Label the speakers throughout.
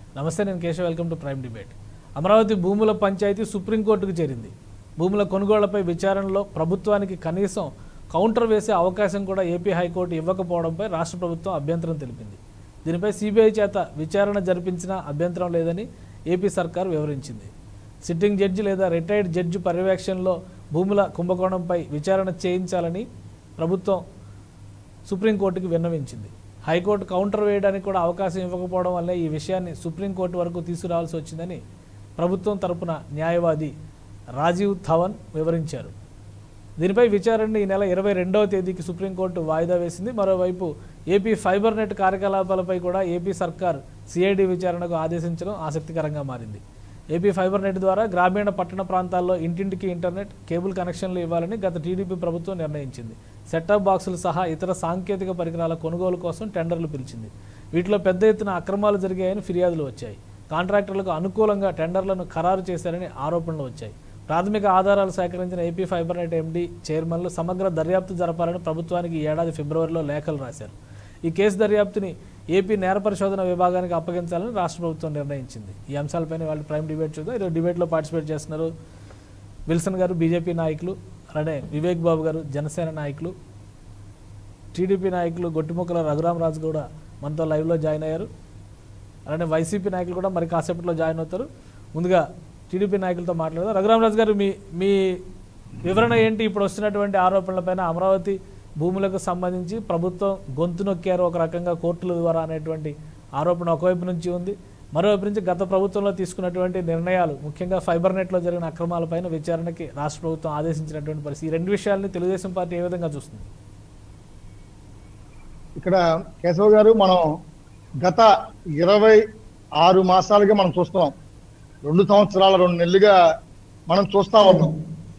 Speaker 1: నమస్తే నేను Keshav welcome to prime debate Amaravati భూముల పంచాయతీ సుప్రీంకోర్టుకు చేరింది భూముల కొనుగోళ్లపై విచారణలో ప్రభుత్వానికి కనీసం కౌంటర్ వేసే అవకాశం కూడా ఏపీ హైకోర్టు ఇవ్వకపోవడంపై రాష్ట్ర ప్రభుత్వం అభ్యంతరం తెలిపింది దీనిపై సిబిఐ చేత విచారణ జరిపించినా అభ్యంతరం లేదని ఏపీ సర్కార్ వివరించింది సిట్టింగ్ జడ్జి లేదా రిటైర్డ్ జడ్జి పర్యవేక్షణలో భూముల కుంభకోణంపై విచారణ చేయించాలని ప్రభుత్వం సుప్రీంకోర్టుకి విన్నవించింది హైకోర్టు కౌంటర్ వేయడానికి కూడా అవకాశం ఇవ్వకపోవడం వల్లే ఈ విషయాన్ని సుప్రీంకోర్టు వరకు తీసుకురావాల్సి వచ్చిందని ప్రభుత్వం తరపున న్యాయవాది రాజీవ్ ధవన్ వివరించారు దీనిపై విచారణను ఈ నెల ఇరవై రెండవ తేదీకి సుప్రీంకోర్టు వాయిదా వేసింది మరోవైపు ఏపీ ఫైబర్ నెట్ కార్యకలాపాలపై కూడా ఏపీ సర్కార్ సిఐడి విచారణకు ఆదేశించడం ఆసక్తికరంగా మారింది ఏపీ ఫైబర్ నెట్ ద్వారా గ్రామీణ పట్టణ ప్రాంతాల్లో ఇంటింటికి ఇంటర్నెట్ కేబుల్ కనెక్షన్లు ఇవ్వాలని గత టీడీపీ ప్రభుత్వం నిర్ణయించింది సెటప్ బాక్సులు సహా ఇతర సాంకేతిక పరికరాల కొనుగోలు కోసం టెండర్లు పిలిచింది వీటిలో పెద్ద ఎత్తున అక్రమాలు జరిగాయని ఫిర్యాదులు వచ్చాయి కాంట్రాక్టర్లకు అనుకూలంగా టెండర్లను ఖరారు చేశారని ఆరోపణలు వచ్చాయి ప్రాథమిక ఆధారాలు సేకరించిన ఏపీ ఫైబర్ నెట్ ఎండీ చైర్మన్లు సమగ్ర దర్యాప్తు జరపాలని ప్రభుత్వానికి ఈ ఏడాది ఫిబ్రవరిలో లేఖలు రాశారు ఈ కేసు దర్యాప్తుని ఏపీ నేర పరిశోధన విభాగానికి అప్పగించాలని రాష్ట్ర ప్రభుత్వం నిర్ణయించింది ఈ అంశాలపైన వాళ్ళు ప్రైమ్ డిబేట్ చూద్దాం ఈరోజు డిబేట్లో పార్టిసిపేట్ చేస్తున్నారు విల్సన్ గారు బీజేపీ నాయకులు అలానే వివేక్ బాబు గారు జనసేన నాయకులు టీడీపీ నాయకులు గొట్టిముక్కల రఘురామరాజు కూడా మనతో లైవ్లో జాయిన్ అయ్యారు అలానే వైసీపీ నాయకులు కూడా మరి కాసేపట్లో జాయిన్ అవుతారు ముందుగా టీడీపీ నాయకులతో మాట్లాడదాం రఘురామరాజు గారు మీ మీ వివరణ ఏంటి ఇప్పుడు వస్తున్నటువంటి ఆరోపణలపైన అమరావతి భూములకు సంబంధించి ప్రభుత్వం గొంతు నొక్కారు ఒక రకంగా కోర్టుల ద్వారా అనేటువంటి ఆరోపణ ఒకవైపు నుంచి ఉంది మరోవైపు నుంచి గత ప్రభుత్వంలో తీసుకున్నటువంటి నిర్ణయాలు ముఖ్యంగా ఫైబర్ నెట్లో జరిగిన అక్రమాలపైన విచారణకి రాష్ట్ర ప్రభుత్వం ఆదేశించినటువంటి పరిస్థితి ఈ రెండు విషయాల్ని తెలుగుదేశం పార్టీ ఏ విధంగా చూస్తుంది
Speaker 2: ఇక్కడ కేశవ్ గారు మనం గత ఇరవై ఆరు మాసాలుగా మనం చూస్తున్నాం రెండు సంవత్సరాల రెండు నెలలుగా మనం చూస్తా ఉన్నాం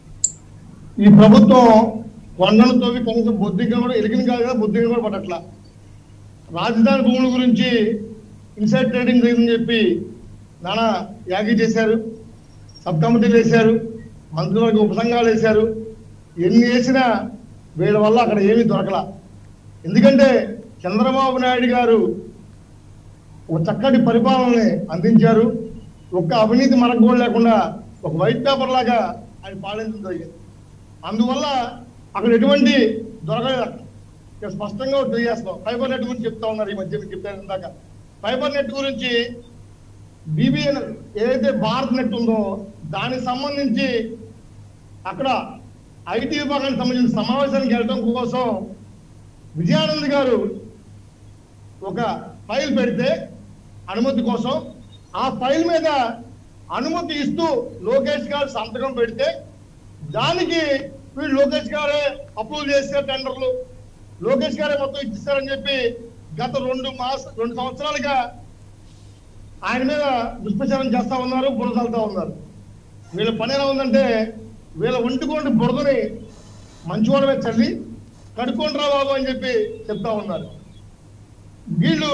Speaker 2: ఈ ప్రభుత్వం కొండలు తోవి కనీసం బొద్దిగా కూడా ఎలిగిన కాదు కదా బొద్దిగా కూడా పడట్లా రాజధాని భూముల గురించి ఇన్సైడ్ ట్రేడింగ్ జరిగిందని చెప్పి నానా యాగి చేశారు సబ్ కమిటీలు వేశారు మంత్రివర్గ ఉపసంఘాలు వేశారు ఎన్ని వేసినా వీళ్ళ వల్ల అక్కడ ఏమీ దొరకలా ఎందుకంటే చంద్రబాబు నాయుడు గారు ఒక చక్కటి పరిపాలనని అందించారు ఒక్క అవినీతి మనకు కూడా లేకుండా ఒక వైట్ పేపర్ లాగా ఆయన పాలించడం జరిగింది అందువల్ల అక్కడ ఎటువంటి దొరకలేదు ఇక స్పష్టంగా ఒకటి తెలియజేస్తాం ఫైబర్ నెట్ గురించి చెప్తా ఉన్నారు ఈ మధ్య మీకు చెప్పాను ఇందాక ఫైబర్ నెట్ గురించి బీబీఎన్ ఏదైతే భారత్ నెట్ ఉందో దానికి సంబంధించి అక్కడ ఐటీ విభాగానికి సంబంధించిన సమావేశానికి వెళ్ళడం కోసం విజయానంద్ గారు ఒక ఫైల్ పెడితే అనుమతి కోసం ఆ ఫైల్ మీద అనుమతి ఇస్తూ లోకేష్ గారు సంతకం పెడితే దానికి వీళ్ళు లోకేష్ గారే అప్రూవ్ చేసే టెండర్లు లోకేష్ గారే మొత్తం ఇచ్చిస్తారని చెప్పి గత రెండు మాస రెండు సంవత్సరాలుగా ఆయన మీద దుష్ప్రచారం చేస్తా ఉన్నారు బురదలుతా ఉన్నారు వీళ్ళ పని ఎలా ఉందంటే వీళ్ళ ఒంటికోండి బురదని మంచివాడ మీద చల్లి కడుక్కోండిరా బాబు అని చెప్పి చెప్తా ఉన్నారు వీళ్ళు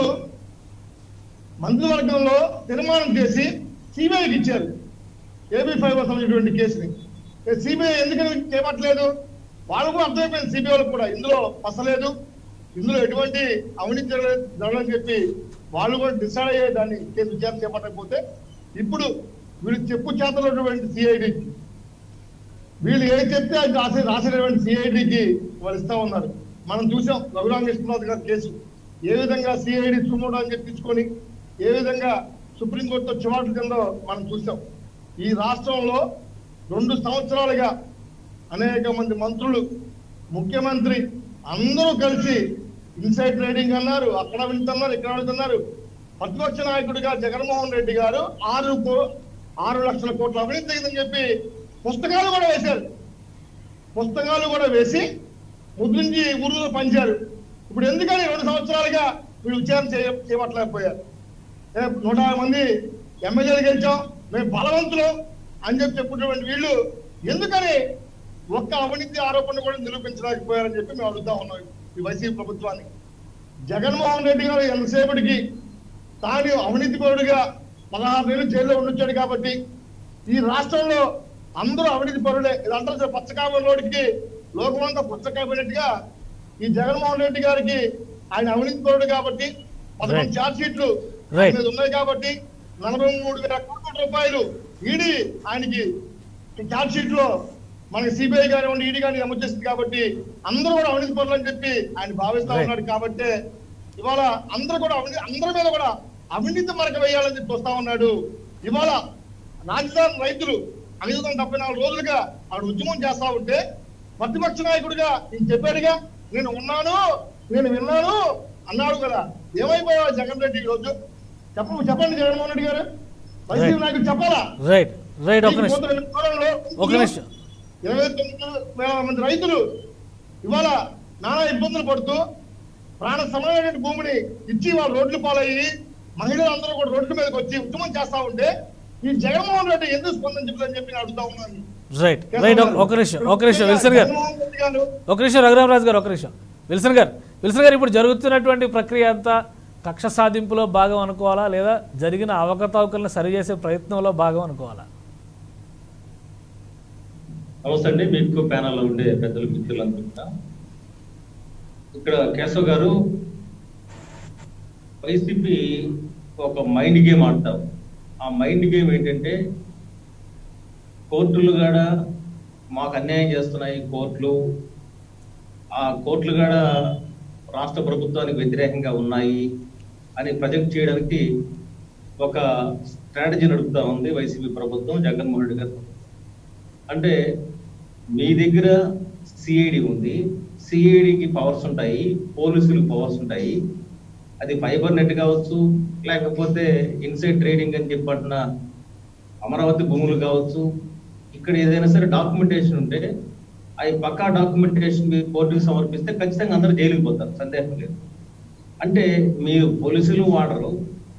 Speaker 2: మంత్రివర్గంలో తీర్మానం చేసి సిబిఐకి ఇచ్చారు ఏబీ ఫైవ్ సంబంధించినటువంటి కేసుని సిబిఐ ఎందుకని చేపట్టలేదు వాళ్ళు కూడా అర్థమైపోయింది సిబిఐ వాళ్ళకి కూడా ఇందులో పసలేదు ఇందులో ఎటువంటి అవినీతి జరగలేదు జరగదని చెప్పి వాళ్ళు కూడా డిసైడ్ అయ్యే దాన్ని కేసు విచారణ చేపట్టకపోతే ఇప్పుడు వీళ్ళు చెప్పు చేతలటువంటి సిఐడికి వీళ్ళు ఏం చెప్తే అది రాసే రాసినటువంటి సిఐడికి వాళ్ళు ఇస్తా ఉన్నారు మనం చూసాం రఘురామ కృష్ణనాథ్ గారి కేసు ఏ విధంగా సిఐడి సుమోటో అని చెప్పించుకొని ఏ విధంగా సుప్రీంకోర్టుతో చివాట్లు కింద మనం చూసాం ఈ రాష్ట్రంలో రెండు సంవత్సరాలుగా అనేక మంది మంత్రులు ముఖ్యమంత్రి అందరూ కలిసి ఇన్సైడ్ ట్రేడింగ్ అన్నారు అక్కడ వింటున్నారు ఇక్కడ వింటున్నారు ప్రతిపక్ష నాయకుడిగా జగన్మోహన్ రెడ్డి గారు ఆరు కో- ఆరు లక్షల కోట్ల అవినీతి జరిగిందని చెప్పి పుస్తకాలు కూడా వేశారు పుస్తకాలు కూడా వేసి ముద్రించి ఊరులో పంచారు ఇప్పుడు ఎందుకని రెండు సంవత్సరాలుగా వీళ్ళు విచారణ చేయ చేయబట్టలేకపోయారు ఏ, నూట యాభై మంది ఎమ్మెల్యేలు గెలిచాం మేము బలవంతులు అని చెప్పి చెప్పుకున్నటువంటి వీళ్ళు ఎందుకని ఒక్క అవినీతి ఆరోపణ కూడా నిరూపించలేకపోయారని చెప్పి మేము అడుగుతా ఉన్నాం ఈ వైసీపీ ప్రభుత్వాన్ని జగన్మోహన్ రెడ్డి గారు ఎంతసేపటికి తాను అవినీతి పరుడుగా పదహారు నెలలు జైల్లో ఉండొచ్చాడు కాబట్టి ఈ రాష్ట్రంలో అందరూ అవినీతి పరుడే ఇది అంటారు సార్ పచ్చకాయలోడికి లోకమంతా పుచ్చకాయపోయినట్టుగా ఈ జగన్మోహన్ రెడ్డి గారికి ఆయన అవినీతి పరుడు కాబట్టి పదకొండు
Speaker 1: Right.
Speaker 2: ఛార్జ్ షీట్లు
Speaker 1: Right.
Speaker 2: మీద ఉన్నాయి కాబట్టి నలభై మూడు వేల కోట్ల రూపాయలు ఈడీ ఆయనకి ఛార్జ్ షీట్ లో మనకి సిబిఐ కానివ్వండి ఈడీ కానీ నమోదు చేసింది కాబట్టి అందరూ కూడా అవినీతి పనులు అని చెప్పి ఆయన భావిస్తా
Speaker 1: Right.
Speaker 2: ఉన్నాడు కాబట్టి ఇవాళ అందరూ కూడా అవినీతి అందరి మీద కూడా అవినీతి మరక వేయాలని చెప్పి వస్తా ఉన్నాడు ఇవాళ రాజధాని రైతులు ఐదు డెబ్బై నాలుగు రోజులుగా ఆవిడ ఉద్యమం చేస్తా ఉంటే ప్రతిపక్ష నాయకుడిగా నేను చెప్పాడుగా నేను ఉన్నాను నేను విన్నాను అన్నాడు కదా ఏమైపోయావు జగన్ రెడ్డి ఈ రోజు చెప్ప చెప్పండి జగన్మోహన్ రెడ్డి గారు వైసీపీ
Speaker 1: Right.
Speaker 2: నాయకుడు చెప్పాలా
Speaker 1: రైట్ రైట్ ఒక
Speaker 2: ఈ
Speaker 1: నిమిషం
Speaker 2: పోతున్న కాలంలో
Speaker 1: ఒక నిమిషం
Speaker 2: ఇరవై తొమ్మిది వేల మంది రైతులు ఇవాళ నానా ఇబ్బందులు పడుతూ ప్రాణ సమానమైన భూమిని ఇచ్చి వాళ్ళు రోడ్లు పాలయ్యి మహిళలందరూ కూడా రోడ్ల మీదకి వచ్చి ఉద్యమం చేస్తా ఉంటే ఈ జగన్మోహన్ రెడ్డి ఎందుకు స్పందించలేదని చెప్పి నేను అడుగుతా ఉన్నాను
Speaker 1: రైట్ రైట్ ఒక- ఒక నిమిషం ఒక నిమిషం విల్సన్ గారు
Speaker 2: జగన్మోహన్ రెడ్డి గారు
Speaker 1: ఒక నిమిషం రఘురామరాజు గారు ఒక నిమిషం విల్సన్ గారు విల్సన్ గారు ఇప్పుడు జరుగుతున్నటువంటి ప్రక్రియ అంతా కక్ష సాధింపులో భాగం అనుకోవాలా లేదా జరిగిన అవకతవకలను సరిచేసే ప్రయత్నంలో భాగం అనుకోవాలా
Speaker 3: నమస్తే అండి మీకు ప్యానల్లో ఉండే పెద్దలు మిత్రులందరూ కూడా ఇక్కడ కేశవ్ గారు వైసీపీ ఒక మైండ్ గేమ్ ఆడతారు ఆ మైండ్ గేమ్ ఏంటంటే కోర్టులు కూడా మాకు అన్యాయం చేస్తున్నాయి కోర్టులు ఆ కోర్టులు కూడా రాష్ట్ర ప్రభుత్వానికి వ్యతిరేకంగా ఉన్నాయి అని ప్రొజెక్ట్ చేయడానికి ఒక స్ట్రాటజీ నడుపుతా ఉంది వైసీపీ ప్రభుత్వం జగన్మోహన్ రెడ్డి గారు అంటే మీ దగ్గర సిఐడి ఉంది సిఐడికి పవర్స్ ఉంటాయి పోలీసులకు పవర్స్ ఉంటాయి అది ఫైబర్ నెట్ కావచ్చు లేకపోతే ఇన్సైడ్ ట్రేడింగ్ అని చెప్పంటున్న అమరావతి భూములు కావచ్చు ఇక్కడ ఏదైనా సరే డాక్యుమెంటేషన్ ఉంటే అవి పక్కా డాక్యుమెంటేషన్ మీరు కోర్టుకు సమర్పిస్తే ఖచ్చితంగా అందరూ జైలుకి పోతారు సందేహం లేదు అంటే మీరు పోలీసులు వాడరు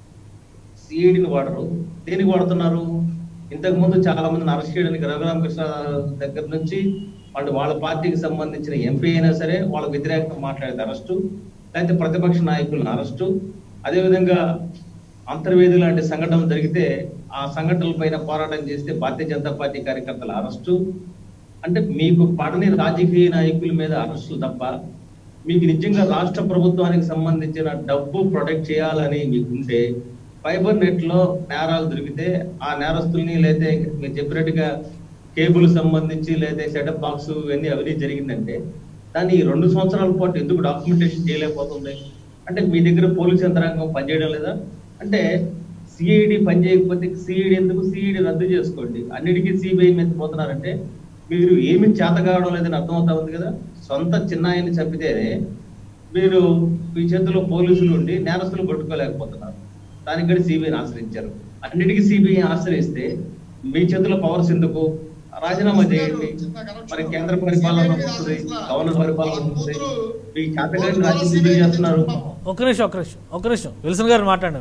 Speaker 3: సిఐడిని వాడరు దేనికి వాడుతున్నారు ఇంతకు ముందు చాలా మందిని అరెస్ట్ చేయడానికి రఘురామకృష్ణ దగ్గర నుంచి వాళ్ళు వాళ్ళ పార్టీకి సంబంధించిన ఎంపీ అయినా సరే వాళ్ళ వ్యతిరేకంగా మాట్లాడేది అరెస్టు లేకపోతే ప్రతిపక్ష నాయకులను అరెస్టు అదేవిధంగా అంతర్వేది లాంటి సంఘటన జరిగితే ఆ సంఘటనల పైన పోరాటం చేస్తే భారతీయ జనతా పార్టీ కార్యకర్తల అరెస్టు అంటే మీకు పడని రాజకీయ నాయకుల మీద అరెస్టులు తప్ప మీకు నిజంగా రాష్ట్ర ప్రభుత్వానికి సంబంధించిన డబ్బు ప్రొటెక్ట్ చేయాలని మీకుంటే ఫైబర్ నెట్ లో నేరాలు దొరికితే ఆ నేరస్తుల్ని లేదా మీరు చెప్పినట్టుగా కేబుల్ సంబంధించి లేదా సెటప్ బాక్స్ ఇవన్నీ అవినీతి జరిగిందంటే దాన్ని ఈ రెండు సంవత్సరాల పాటు ఎందుకు డాక్యుమెంటేషన్ చేయలేకపోతుంది అంటే మీ దగ్గర పోలీస్ యంత్రాంగం పనిచేయడం లేదా అంటే సిఐడి పని చేయకపోతే సిఐడి ఎందుకు సిఐడి రద్దు చేసుకోండి అన్నిటికీ సిబిఐ మీద పోతున్నారంటే మీరు ఏమి చేత కావడం లేదని అర్థమవుతా ఉంది కదా సొంత చిన్నాయన్ని చంపితేనే మీరు మీ చేతిలో పోలీసులు ఉండి నేరస్తులు పట్టుకోలేకపోతున్నారు దానికి కూడా సిబిఐని ఆశ్రయించారు అన్నిటికీ సిబిఐ ఆశ్రయిస్తే మీ చేతిలో పవర్స్ ఎందుకు రాజీనామా చేయండి మరి కేంద్ర పరిపాలన వస్తుంది గవర్నర్ పరిపాలన వస్తుంది మీ చేతగాని రాజ్యం ఎందుకు చేస్తున్నారు
Speaker 1: ఒక నిమిషం ఒక నిమిషం ఒక నిమిషం విల్సన్ గారు మాట్లాడండి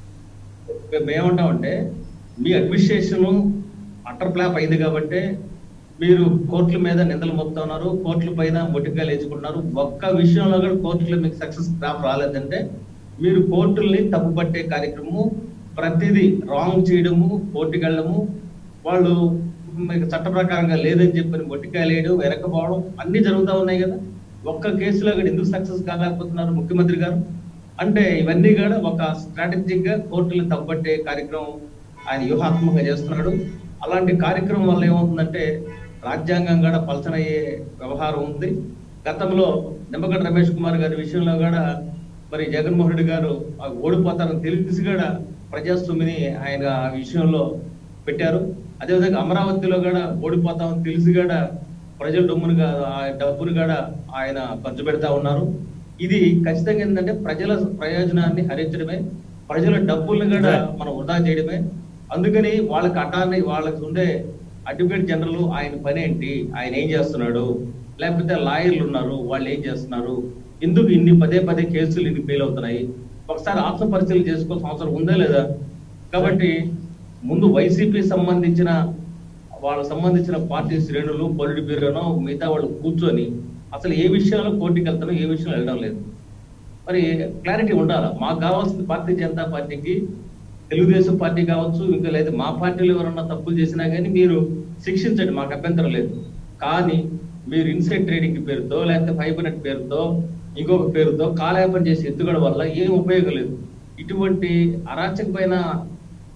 Speaker 3: మేము ఏమంటామంటే మీ అడ్మినిస్ట్రేషన్ అటర్ ప్లాప్ అయింది కాబట్టి మీరు కోర్టుల మీద నిందలు మోపుతున్నారు కోర్టుల పైన మొటికాయలు వేసుకుంటున్నారు ఒక్క విషయంలో కూడా కోర్టులో మీకు సక్సెస్ క్రాప్ రాలేదంటే మీరు కోర్టుల్ని తప్పుపట్టే కార్యక్రమము ప్రతిదీ రాంగ్ చేయడము కోర్టుకి వెళ్ళడము వాళ్ళు మీకు చట్ట ప్రకారంగా లేదని చెప్పని మొట్టికాయలు వేయడం వెనకపోవడం అన్ని జరుగుతూ ఉన్నాయి కదా ఒక్క కేసులో కూడా ఎందుకు సక్సెస్ కాలేకపోతున్నారు ముఖ్యమంత్రి గారు అంటే ఇవన్నీ కూడా ఒక స్ట్రాటజిక్ గా కోర్టులు తప్పట్టే కార్యక్రమం ఆయన వ్యూహాత్మకంగా చేస్తున్నాడు అలాంటి కార్యక్రమం వల్ల ఏమవుతుందంటే రాజ్యాంగం కూడా పలచనయ్యే వ్యవహారం ఉంది గతంలో నిమ్మగడ్డ రమేష్ కుమార్ గారి విషయంలో కూడా మరి జగన్మోహన్ రెడ్డి గారు ఆ ఓడిపోతారని తెలిసి కూడా ప్రజాస్వామిని ఆయన ఆ విషయంలో పెట్టారు అదేవిధంగా అమరావతిలో కూడా ఓడిపోతామని తెలిసి కూడా ప్రజల డొమ్మును గా- ఆ డబ్బును కూడా ఆయన ఖర్చు పెడతా ఉన్నారు ఇది ఖచ్చితంగా ఏంటంటే ప్రజల ప్రయోజనాన్ని హరించడమే ప్రజల డబ్బుల్ని కూడా మనం వృధా చేయడమే అందుకని వాళ్ళకి అటాన్ని వాళ్ళకి ఉండే అడ్వకేట్ జనరల్ ఆయన పని ఏంటి ఆయన ఏం చేస్తున్నాడు లేకపోతే లాయర్లు ఉన్నారు వాళ్ళు ఏం చేస్తున్నారు ఎందుకు ఇన్ని పదే పదే కేసులు ఇన్ని ఫెయిల్ అవుతున్నాయి ఒకసారి ఆత్మ పరిశీలన చేసుకోవాల్సిన అవసరం ఉందా లేదా కాబట్టి ముందు వైసీపీ సంబంధించిన వాళ్ళకి సంబంధించిన పార్టీ శ్రేణులు పొలిటి బ్యూరోనో మిగతా వాళ్ళు కూర్చొని అసలు ఏ విషయంలో కోర్టుకి వెళ్తానో ఏ విషయంలో వెళ్ళడం లేదు మరి క్లారిటీ ఉండాలా మాకు కావాల్సిన భారతీయ జనతా పార్టీకి తెలుగుదేశం పార్టీ కావచ్చు ఇంకా లేదు మా పార్టీలో ఎవరన్నా తప్పులు చేసినా కానీ మీరు శిక్షించండి మాకు అభ్యంతరం లేదు కానీ మీరు ఇన్సైడ్ ట్రేడింగ్ పేరుతో లేకపోతే ఫైబర్ నెట్ పేరుతో ఇంకొక పేరుతో కాలయాపన చేసి ఎత్తుగడ వల్ల ఏం ఉపయోగం లేదు ఇటువంటి అరాచకమైన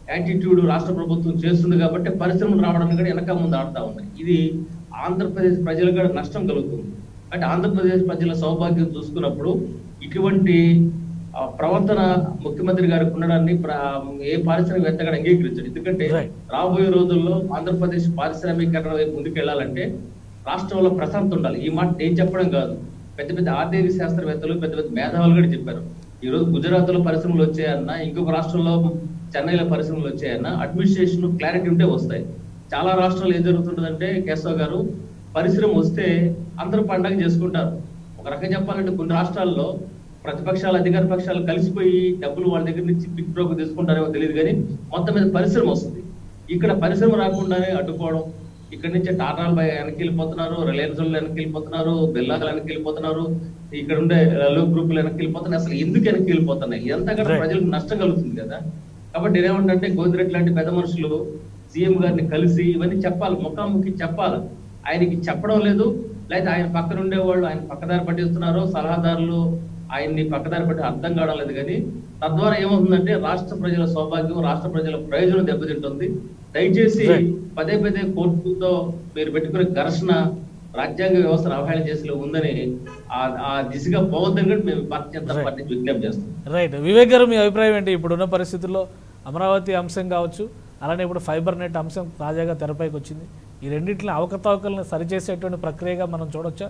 Speaker 3: యాటిట్యూడ్ రాష్ట్ర ప్రభుత్వం చేస్తుంది కాబట్టి పరిశ్రమలు రావడానికి కూడా వెనక ముందు ఆడుతా ఉన్నాయి ఇది ఆంధ్రప్రదేశ్ ప్రజలకు కూడా నష్టం కలుగుతుంది అంటే ఆంధ్రప్రదేశ్ ప్రజల సౌభాగ్యం చూసుకున్నప్పుడు ఇటువంటి ఆ, ప్రవర్తన ముఖ్యమంత్రి గారికి ఉండడాన్ని ప్ర- ఏ పారిశ్రామికవేత్త కూడా అంగీకరించాడు ఎందుకంటే
Speaker 1: Right.
Speaker 3: రాబోయే రోజుల్లో ఆంధ్రప్రదేశ్ పారిశ్రామికరణ వైపు ముందుకెళ్లాలంటే రాష్ట్రంలో ప్రశాంతత ఉండాలి ఈ మాట నేను చెప్పడం కాదు పెద్ద పెద్ద ఆర్థిక శాస్త్రవేత్తలు పెద్ద పెద్ద మేధావులు కూడా చెప్పారు ఈ రోజు గుజరాత్ లో పరిశ్రమలు వచ్చాయన్నా ఇంకొక రాష్ట్రంలో చెన్నైలో పరిశ్రమలు వచ్చాయన్నా అడ్మినిస్ట్రేషన్ క్లారిటీ ఉంటే వస్తాయి చాలా రాష్ట్రాలు ఏం జరుగుతుంటుందంటే కేశవ్ గారు పరిశ్రమ వస్తే అందరూ పండగ చేసుకుంటారు ఒక రకంగా చెప్పాలంటే కొన్ని రాష్ట్రాల్లో ప్రతిపక్షాలు అధికార పక్షాలు కలిసిపోయి డబ్బులు వాళ్ళ దగ్గర నుంచి పిక్ బ్రోక్ తీసుకుంటారేమో తెలియదు కానీ మొత్తం మీద పరిశ్రమ వస్తుంది ఇక్కడ పరిశ్రమ రాకుండానే అడ్డుకోవడం ఇక్కడ నుంచి టాటాలు బై వెనక్కి వెళ్ళిపోతున్నారు రిలయన్స్ వాళ్ళు వెనక్కి వెళ్ళిపోతున్నారు బిల్లాలు వెనక్కి వెళ్ళిపోతున్నారు ఇక్కడ ఉండే లో గ్రూపులు వెనక్కి వెళ్ళిపోతున్నాయి అసలు ఎందుకు వెనక్కి వెళ్ళిపోతున్నాయి ఇదంతా కూడా
Speaker 1: Right.
Speaker 3: ప్రజలకు నష్టం కలుగుతుంది కదా కాబట్టి నేనేమంటే గోదిరెడ్డి లాంటి పెద్ద మనుషులు సీఎం గారిని కలిసి ఇవన్నీ చెప్పాలి ముఖాముఖి చెప్పాలి ఆయనకి చెప్పడం లేదు లేదా ఆయన పక్కన ఉండేవాళ్ళు ఆయన పక్కదారి పట్టిస్తున్నారు సలహాదారులు ఆయన్ని పక్కదారి పట్టి అర్థం కావడం లేదు కానీ తద్వారా ఏమవుతుందంటే రాష్ట్ర ప్రజల సౌభాగ్యం రాష్ట్ర ప్రజల ప్రయోజనం దెబ్బతింటుంది దయచేసి
Speaker 1: Right.
Speaker 3: పదే పదే కోర్టుతో మీరు పెట్టుకునే ఘర్షణ రాజ్యాంగ వ్యవస్థను అవహేళన చేసేలా ఉందని ఆ- ఆ దిశగా పోవద్దని కూడా మేము భారతీయ జనతా
Speaker 1: Right.
Speaker 3: పార్టీ విజ్ఞప్తి చేస్తాం
Speaker 1: రైట్ వివేక్ గారు మీ అభిప్రాయం ఏంటి ఇప్పుడున్న పరిస్థితుల్లో అమరావతి అంశం కావచ్చు అలానే ఇప్పుడు ఫైబర్ నెట్ అంశం తాజాగా తెరపైకి వచ్చింది ఈ రెండింటిని అవకతవకలను సరిచేసేటువంటి ప్రక్రియగా మనం చూడొచ్చా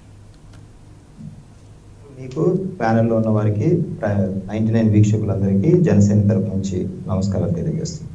Speaker 4: మీకు ప్యానెల్లో ఉన్న వారికి నైన్టీ నైన్ వీక్షకులందరికీ జనసేన తరపు నుంచి నమస్కారం తెలియజేస్తున్నాను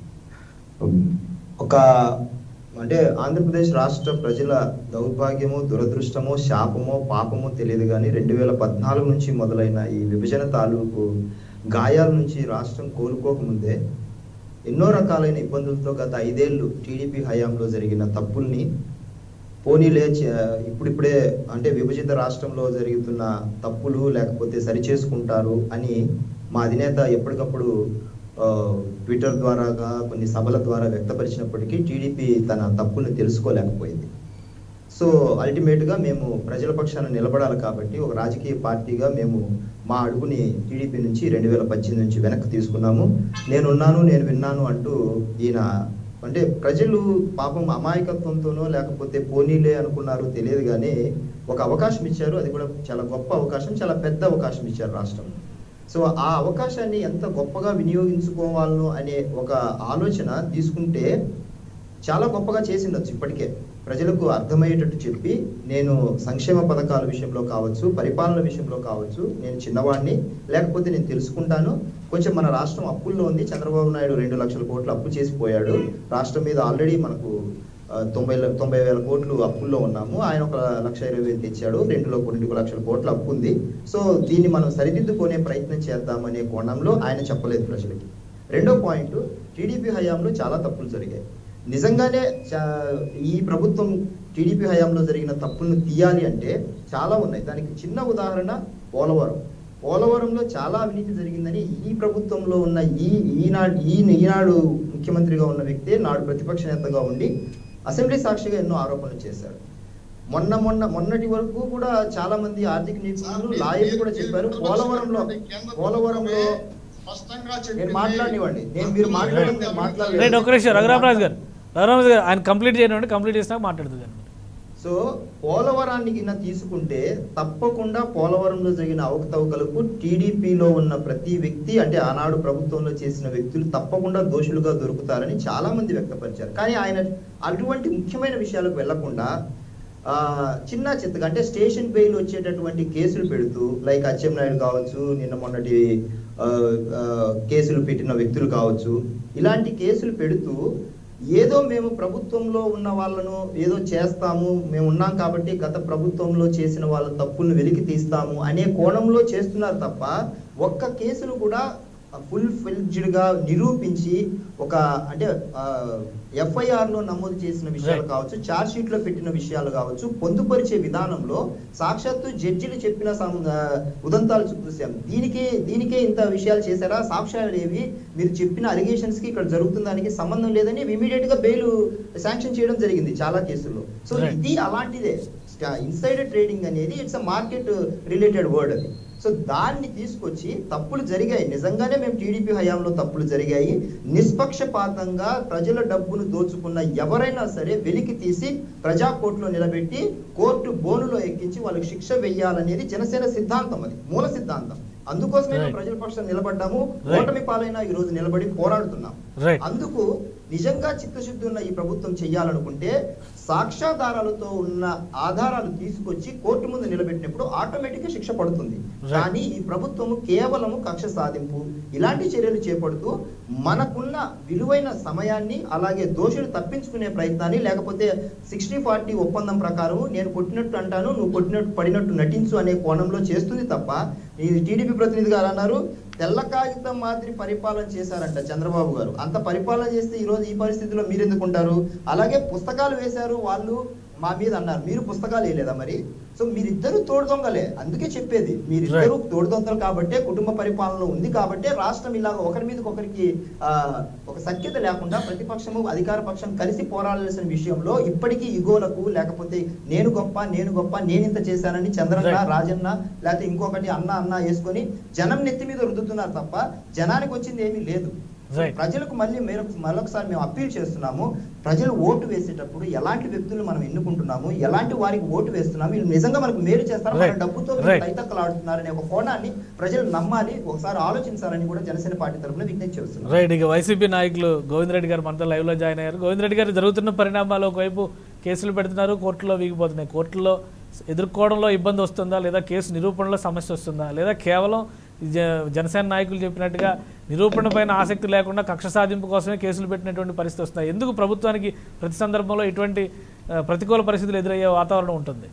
Speaker 4: ఒక అంటే ఆంధ్రప్రదేశ్ రాష్ట్ర ప్రజల దౌర్భాగ్యమో దురదృష్టమో శాపమో పాపమో తెలియదు కానీ రెండు వేల పద్నాలుగు నుంచి మొదలైన ఈ విభజన తాలూకు గాయాల నుంచి రాష్ట్రం కోలుకోకముందే ఎన్నో రకాలైన ఇబ్బందులతో గత ఐదేళ్లు టీడీపీ హయాంలో జరిగిన తప్పుల్ని పోనీలే చ- ఇప్పుడిప్పుడే అంటే విభజిత రాష్ట్రంలో జరుగుతున్న తప్పులు లేకపోతే సరిచేసుకుంటారు అని మా అధినేత ఎప్పటికప్పుడు ఆ, ట్విట్టర్ ద్వారాగా కొన్ని సభల ద్వారా వ్యక్తపరిచినప్పటికీ టీడీపీ తన తప్పుల్ని తెలుసుకోలేకపోయింది సో అల్టిమేట్ గా మేము ప్రజల పక్షాన నిలబడాలి కాబట్టి ఒక రాజకీయ పార్టీగా మేము మా అడుగుని టీడీపీ నుంచి రెండు వేల పద్దెనిమిది నుంచి వెనక్కి తీసుకున్నాము నేనున్నాను నేను విన్నాను అంటూ ఈయన అంటే ప్రజలు పాపం అమాయకత్వంతోనో లేకపోతే పోనీలే అనుకున్నారు తెలియదు కానీ ఒక అవకాశం ఇచ్చారు అది కూడా చాలా గొప్ప అవకాశం చాలా పెద్ద అవకాశం ఇచ్చారు రాష్ట్రం సో ఆ అవకాశాన్ని ఎంత గొప్పగా వినియోగించుకోవాలనో అనే ఒక ఆలోచన తీసుకుంటే చాలా గొప్పగా చేసిండొచ్చు ఇప్పటికే ప్రజలకు అర్థమయ్యేటట్టు చెప్పి నేను సంక్షేమ పథకాల విషయంలో కావచ్చు పరిపాలన విషయంలో కావచ్చు నేను చిన్నవాడిని లేకపోతే నేను తెలుసుకుంటాను కొంచెం మన రాష్ట్రం అప్పుల్లో ఉంది చంద్రబాబు నాయుడు రెండు లక్షల కోట్లు అప్పు చేసి పోయాడు రాష్ట్రం మీద ఆల్రెడీ మనకు ఆ, తొంభై ల- తొంభై వేల కోట్లు అప్పుల్లో ఉన్నాము ఆయన ఒక లక్ష ఇరవై వేలు తెచ్చాడు రెండులో రెండు లక్షల కోట్ల అప్పు ఉంది సో దీన్ని మనం సరిదిద్దుకునే ప్రయత్నం చేద్దామనే కోణంలో ఆయన చెప్పలేదు ప్రజలకి రెండో పాయింట్ టీడీపీ హయాంలో చాలా తప్పులు జరిగాయి నిజంగానే చా- ఈ ప్రభుత్వం టీడీపీ హయాంలో జరిగిన తప్పులను తీయాలి అంటే చాలా ఉన్నాయి దానికి చిన్న ఉదాహరణ పోలవరం పోలవరంలో చాలా అవినీతి జరిగిందని ఈ ప్రభుత్వంలో ఉన్న ఈ ఈనాడు ఈ ఈనాడు ముఖ్యమంత్రిగా ఉన్న వ్యక్తే నాడు ప్రతిపక్ష నేతగా ఉండి అసెంబ్లీ సాక్షిగా ఎన్నో ఆరోపణలు చేశారు మొన్న మొన్న మొన్నటి వరకు కూడా చాలా మంది ఆర్థిక నిపుణులు లాయర్లు కూడా చెప్పారు పోలవరంలో పోలవరంలో నేను మాట్లాడినివ్వండి నేను మీరు మాట్లాడడం నేను
Speaker 1: రైట్
Speaker 4: మాట్లాడలేదు
Speaker 1: ఒక నిమిషం రఘురామరాజు గారు రఘురామరాజు గారు ఆయన కంప్లీట్ చేయడం కంప్లీట్ చేసినాక మాట్లాడుతుంది కానీ
Speaker 4: సో పోలవరాన్ని గిన్న తీసుకుంటే తప్పకుండా పోలవరంలో జరిగిన అవకతవకలకు టీడీపీలో ఉన్న ప్రతి వ్యక్తి అంటే ఆనాడు ప్రభుత్వంలో చేసిన వ్యక్తులు తప్పకుండా దోషులుగా దొరుకుతారని చాలా మంది వ్యక్తపరిచారు కానీ ఆయన అటువంటి ముఖ్యమైన విషయాలకు వెళ్లకుండా ఆ, చిన్న చిత్తగా అంటే స్టేషన్ బెయిల్ వచ్చేటటువంటి కేసులు పెడుతూ లైక్ అచ్చెన్నాయుడు కావచ్చు నిన్న మొన్నటి ఆ, ఆ, కేసులు పెట్టిన వ్యక్తులు కావచ్చు ఇలాంటి కేసులు పెడుతూ ఏదో మేము ప్రభుత్వంలో ఉన్న వాళ్ళను ఏదో చేస్తాము మేము ఉన్నాం కాబట్టి గత ప్రభుత్వంలో చేసిన వాళ్ళ తప్పులను వెలికి తీస్తాము అనే కోణంలో చేస్తున్నారు తప్ప ఒక్క కేసును కూడా ఫుల్ గా నిరూపించి ఒక అంటే ఎఫ్ఐఆర్ లో నమోదు చేసిన విషయాలు
Speaker 1: Right.
Speaker 4: కావచ్చు చార్జ్ షీట్ లో పెట్టిన విషయాలు కావచ్చు పొందుపరిచే విధానంలో సాక్షాత్తు జడ్జిలు చెప్పిన సం- ఆ, ఉదంతాలు చూసాం దీనికే దీనికే ఇంత విషయాలు చేశారా సాక్ష్యాలు ఏవి మీరు చెప్పిన అలిగేషన్స్ కి ఇక్కడ జరుగుతున్న దానికి సంబంధం లేదని ఇమీడియట్ గా బెయిల్ శాంక్షన్ చేయడం జరిగింది చాలా కేసుల్లో సో
Speaker 1: Right.
Speaker 4: ఇది అలాంటిదే ఇన్సైడర్ ట్రేడింగ్ అనేది it's a market related word అది సో దాన్ని తీసుకొచ్చి తప్పులు జరిగాయి నిజంగానే మేము టీడీపీ హయాంలో తప్పులు జరిగాయి నిష్పక్షపాతంగా ప్రజల డబ్బును దోచుకున్న ఎవరైనా సరే వెలికి తీసి ప్రజా కోర్టులో నిలబెట్టి కోర్టు బోనులో ఎక్కించి వాళ్ళకి శిక్ష వెయ్యాలనేది జనసేన సిద్ధాంతం అది మూల సిద్ధాంతం అందుకోసమే మేము
Speaker 1: Right.
Speaker 4: ప్రజల పక్షం నిలబడ్డాము
Speaker 1: Right.
Speaker 4: ఓటమి పాలైన ఈ రోజు నిలబడి పోరాడుతున్నాం
Speaker 1: రైట్
Speaker 4: అందుకు నిజంగా చిత్తశుద్ధి ఉన్న ఈ ప్రభుత్వం చేయాలనుకుంటే సాక్ష్యాధారాలతో ఉన్న ఆధారాలు తీసుకొచ్చి కోర్టు ముందు నిలబెట్టినప్పుడు ఆటోమేటిక్ గా శిక్ష పడుతుంది
Speaker 1: Right.
Speaker 4: కానీ ఈ ప్రభుత్వము కేవలము కక్ష సాధింపు ఇలాంటి చర్యలు చేపడుతూ మనకున్న విలువైన సమయాన్ని అలాగే దోషులు తప్పించుకునే ప్రయత్నాన్ని లేకపోతే సిక్స్టీ ఫార్టీ ఒప్పందం ప్రకారం నేను కొట్టినట్టు అంటాను నువ్వు కొట్టినట్టు పడినట్టు నటించు అనే కోణంలో చేస్తుంది తప్ప ఈ టీడీపీ ప్రతినిధి గారు అన్నారు తెల్ల కాగితం మాదిరి పరిపాలన చేశారంట చంద్రబాబు గారు అంత పరిపాలన చేస్తే ఈ రోజు ఈ పరిస్థితిలో మీరు ఎందుకు ఉంటారు అలాగే పుస్తకాలు వేశారు వాళ్ళు మా మీద అన్నారు మీరు పుస్తకాలు వేయలేదా మరి సో మీరిద్దరు తోడు దొంగలే అందుకే చెప్పేది మీరిద్దరు తోడు దొంగలు కాబట్టే కుటుంబ పరిపాలన ఉంది కాబట్టే రాష్ట్రం ఇలాగ ఒకరి మీద ఒకరికి ఆ, ఒక సఖ్యత లేకుండా ప్రతిపక్షము అధికార పక్షం కలిసి పోరాడాల్సిన విషయంలో ఇప్పటికీ ఇగోలకు లేకపోతే నేను గొప్ప నేను గొప్ప నేను ఇంత చేశానని చంద్రన్న
Speaker 1: Right.
Speaker 4: రాజన్న లేకపోతే ఇంకొకటి అన్న అన్న వేసుకొని జనం నెత్తి మీద రుద్దుతున్నారు తప్ప జనానికి వచ్చింది ఏమీ లేదు
Speaker 1: Right.
Speaker 4: ప్రజలకు మళ్ళీ మీరు మరొకసారి మేము అప్పీల్ చేస్తున్నాము ప్రజలు ఓటు వేసేటప్పుడు ఎలాంటి వ్యక్తులు మనం ఎన్నుకుంటున్నాము ఎలాంటి వారికి ఓటు వేస్తున్నాము వీళ్ళు నిజంగా మనకు మేలు చేస్తారు మన
Speaker 1: Right.
Speaker 4: డబ్బుతో
Speaker 1: Right.
Speaker 4: తైతక్కలాడుతున్నారనే ఒక కోణాన్ని ప్రజలు నమ్మాలి ఒకసారి ఆలోచించాలని కూడా జనసేన పార్టీ తరఫున విజ్ఞప్తి చేస్తున్నాం
Speaker 1: రైట్ ఇక వైసీపీ నాయకులు గోవిందరెడ్డి గారు మనతో లైవ్ లో జాయిన్ అయ్యారు గోవిందరెడ్డి గారు జరుగుతున్న పరిణామాలు ఒకవైపు కేసులు పెడుతున్నారు కోర్టులో వీగిపోతున్నాయి కోర్టులో ఎదుర్కోవడంలో ఇబ్బంది వస్తుందా లేదా కేసు నిరూపణలో సమస్య వస్తుందా లేదా కేవలం జ- జనసేన నాయకులు చెప్పినట్టుగా నిరూపణ పైన ఆసక్తి లేకుండా కక్ష సాధింపు కోసమే కేసులు పెట్టినటువంటి పరిస్థితి వస్తున్నాయి ఎందుకు ప్రభుత్వానికి ప్రతి సందర్భంలో ఇటువంటి ఆ, ప్రతికూల పరిస్థితులు ఎదురయ్యే వాతావరణం ఉంటుంది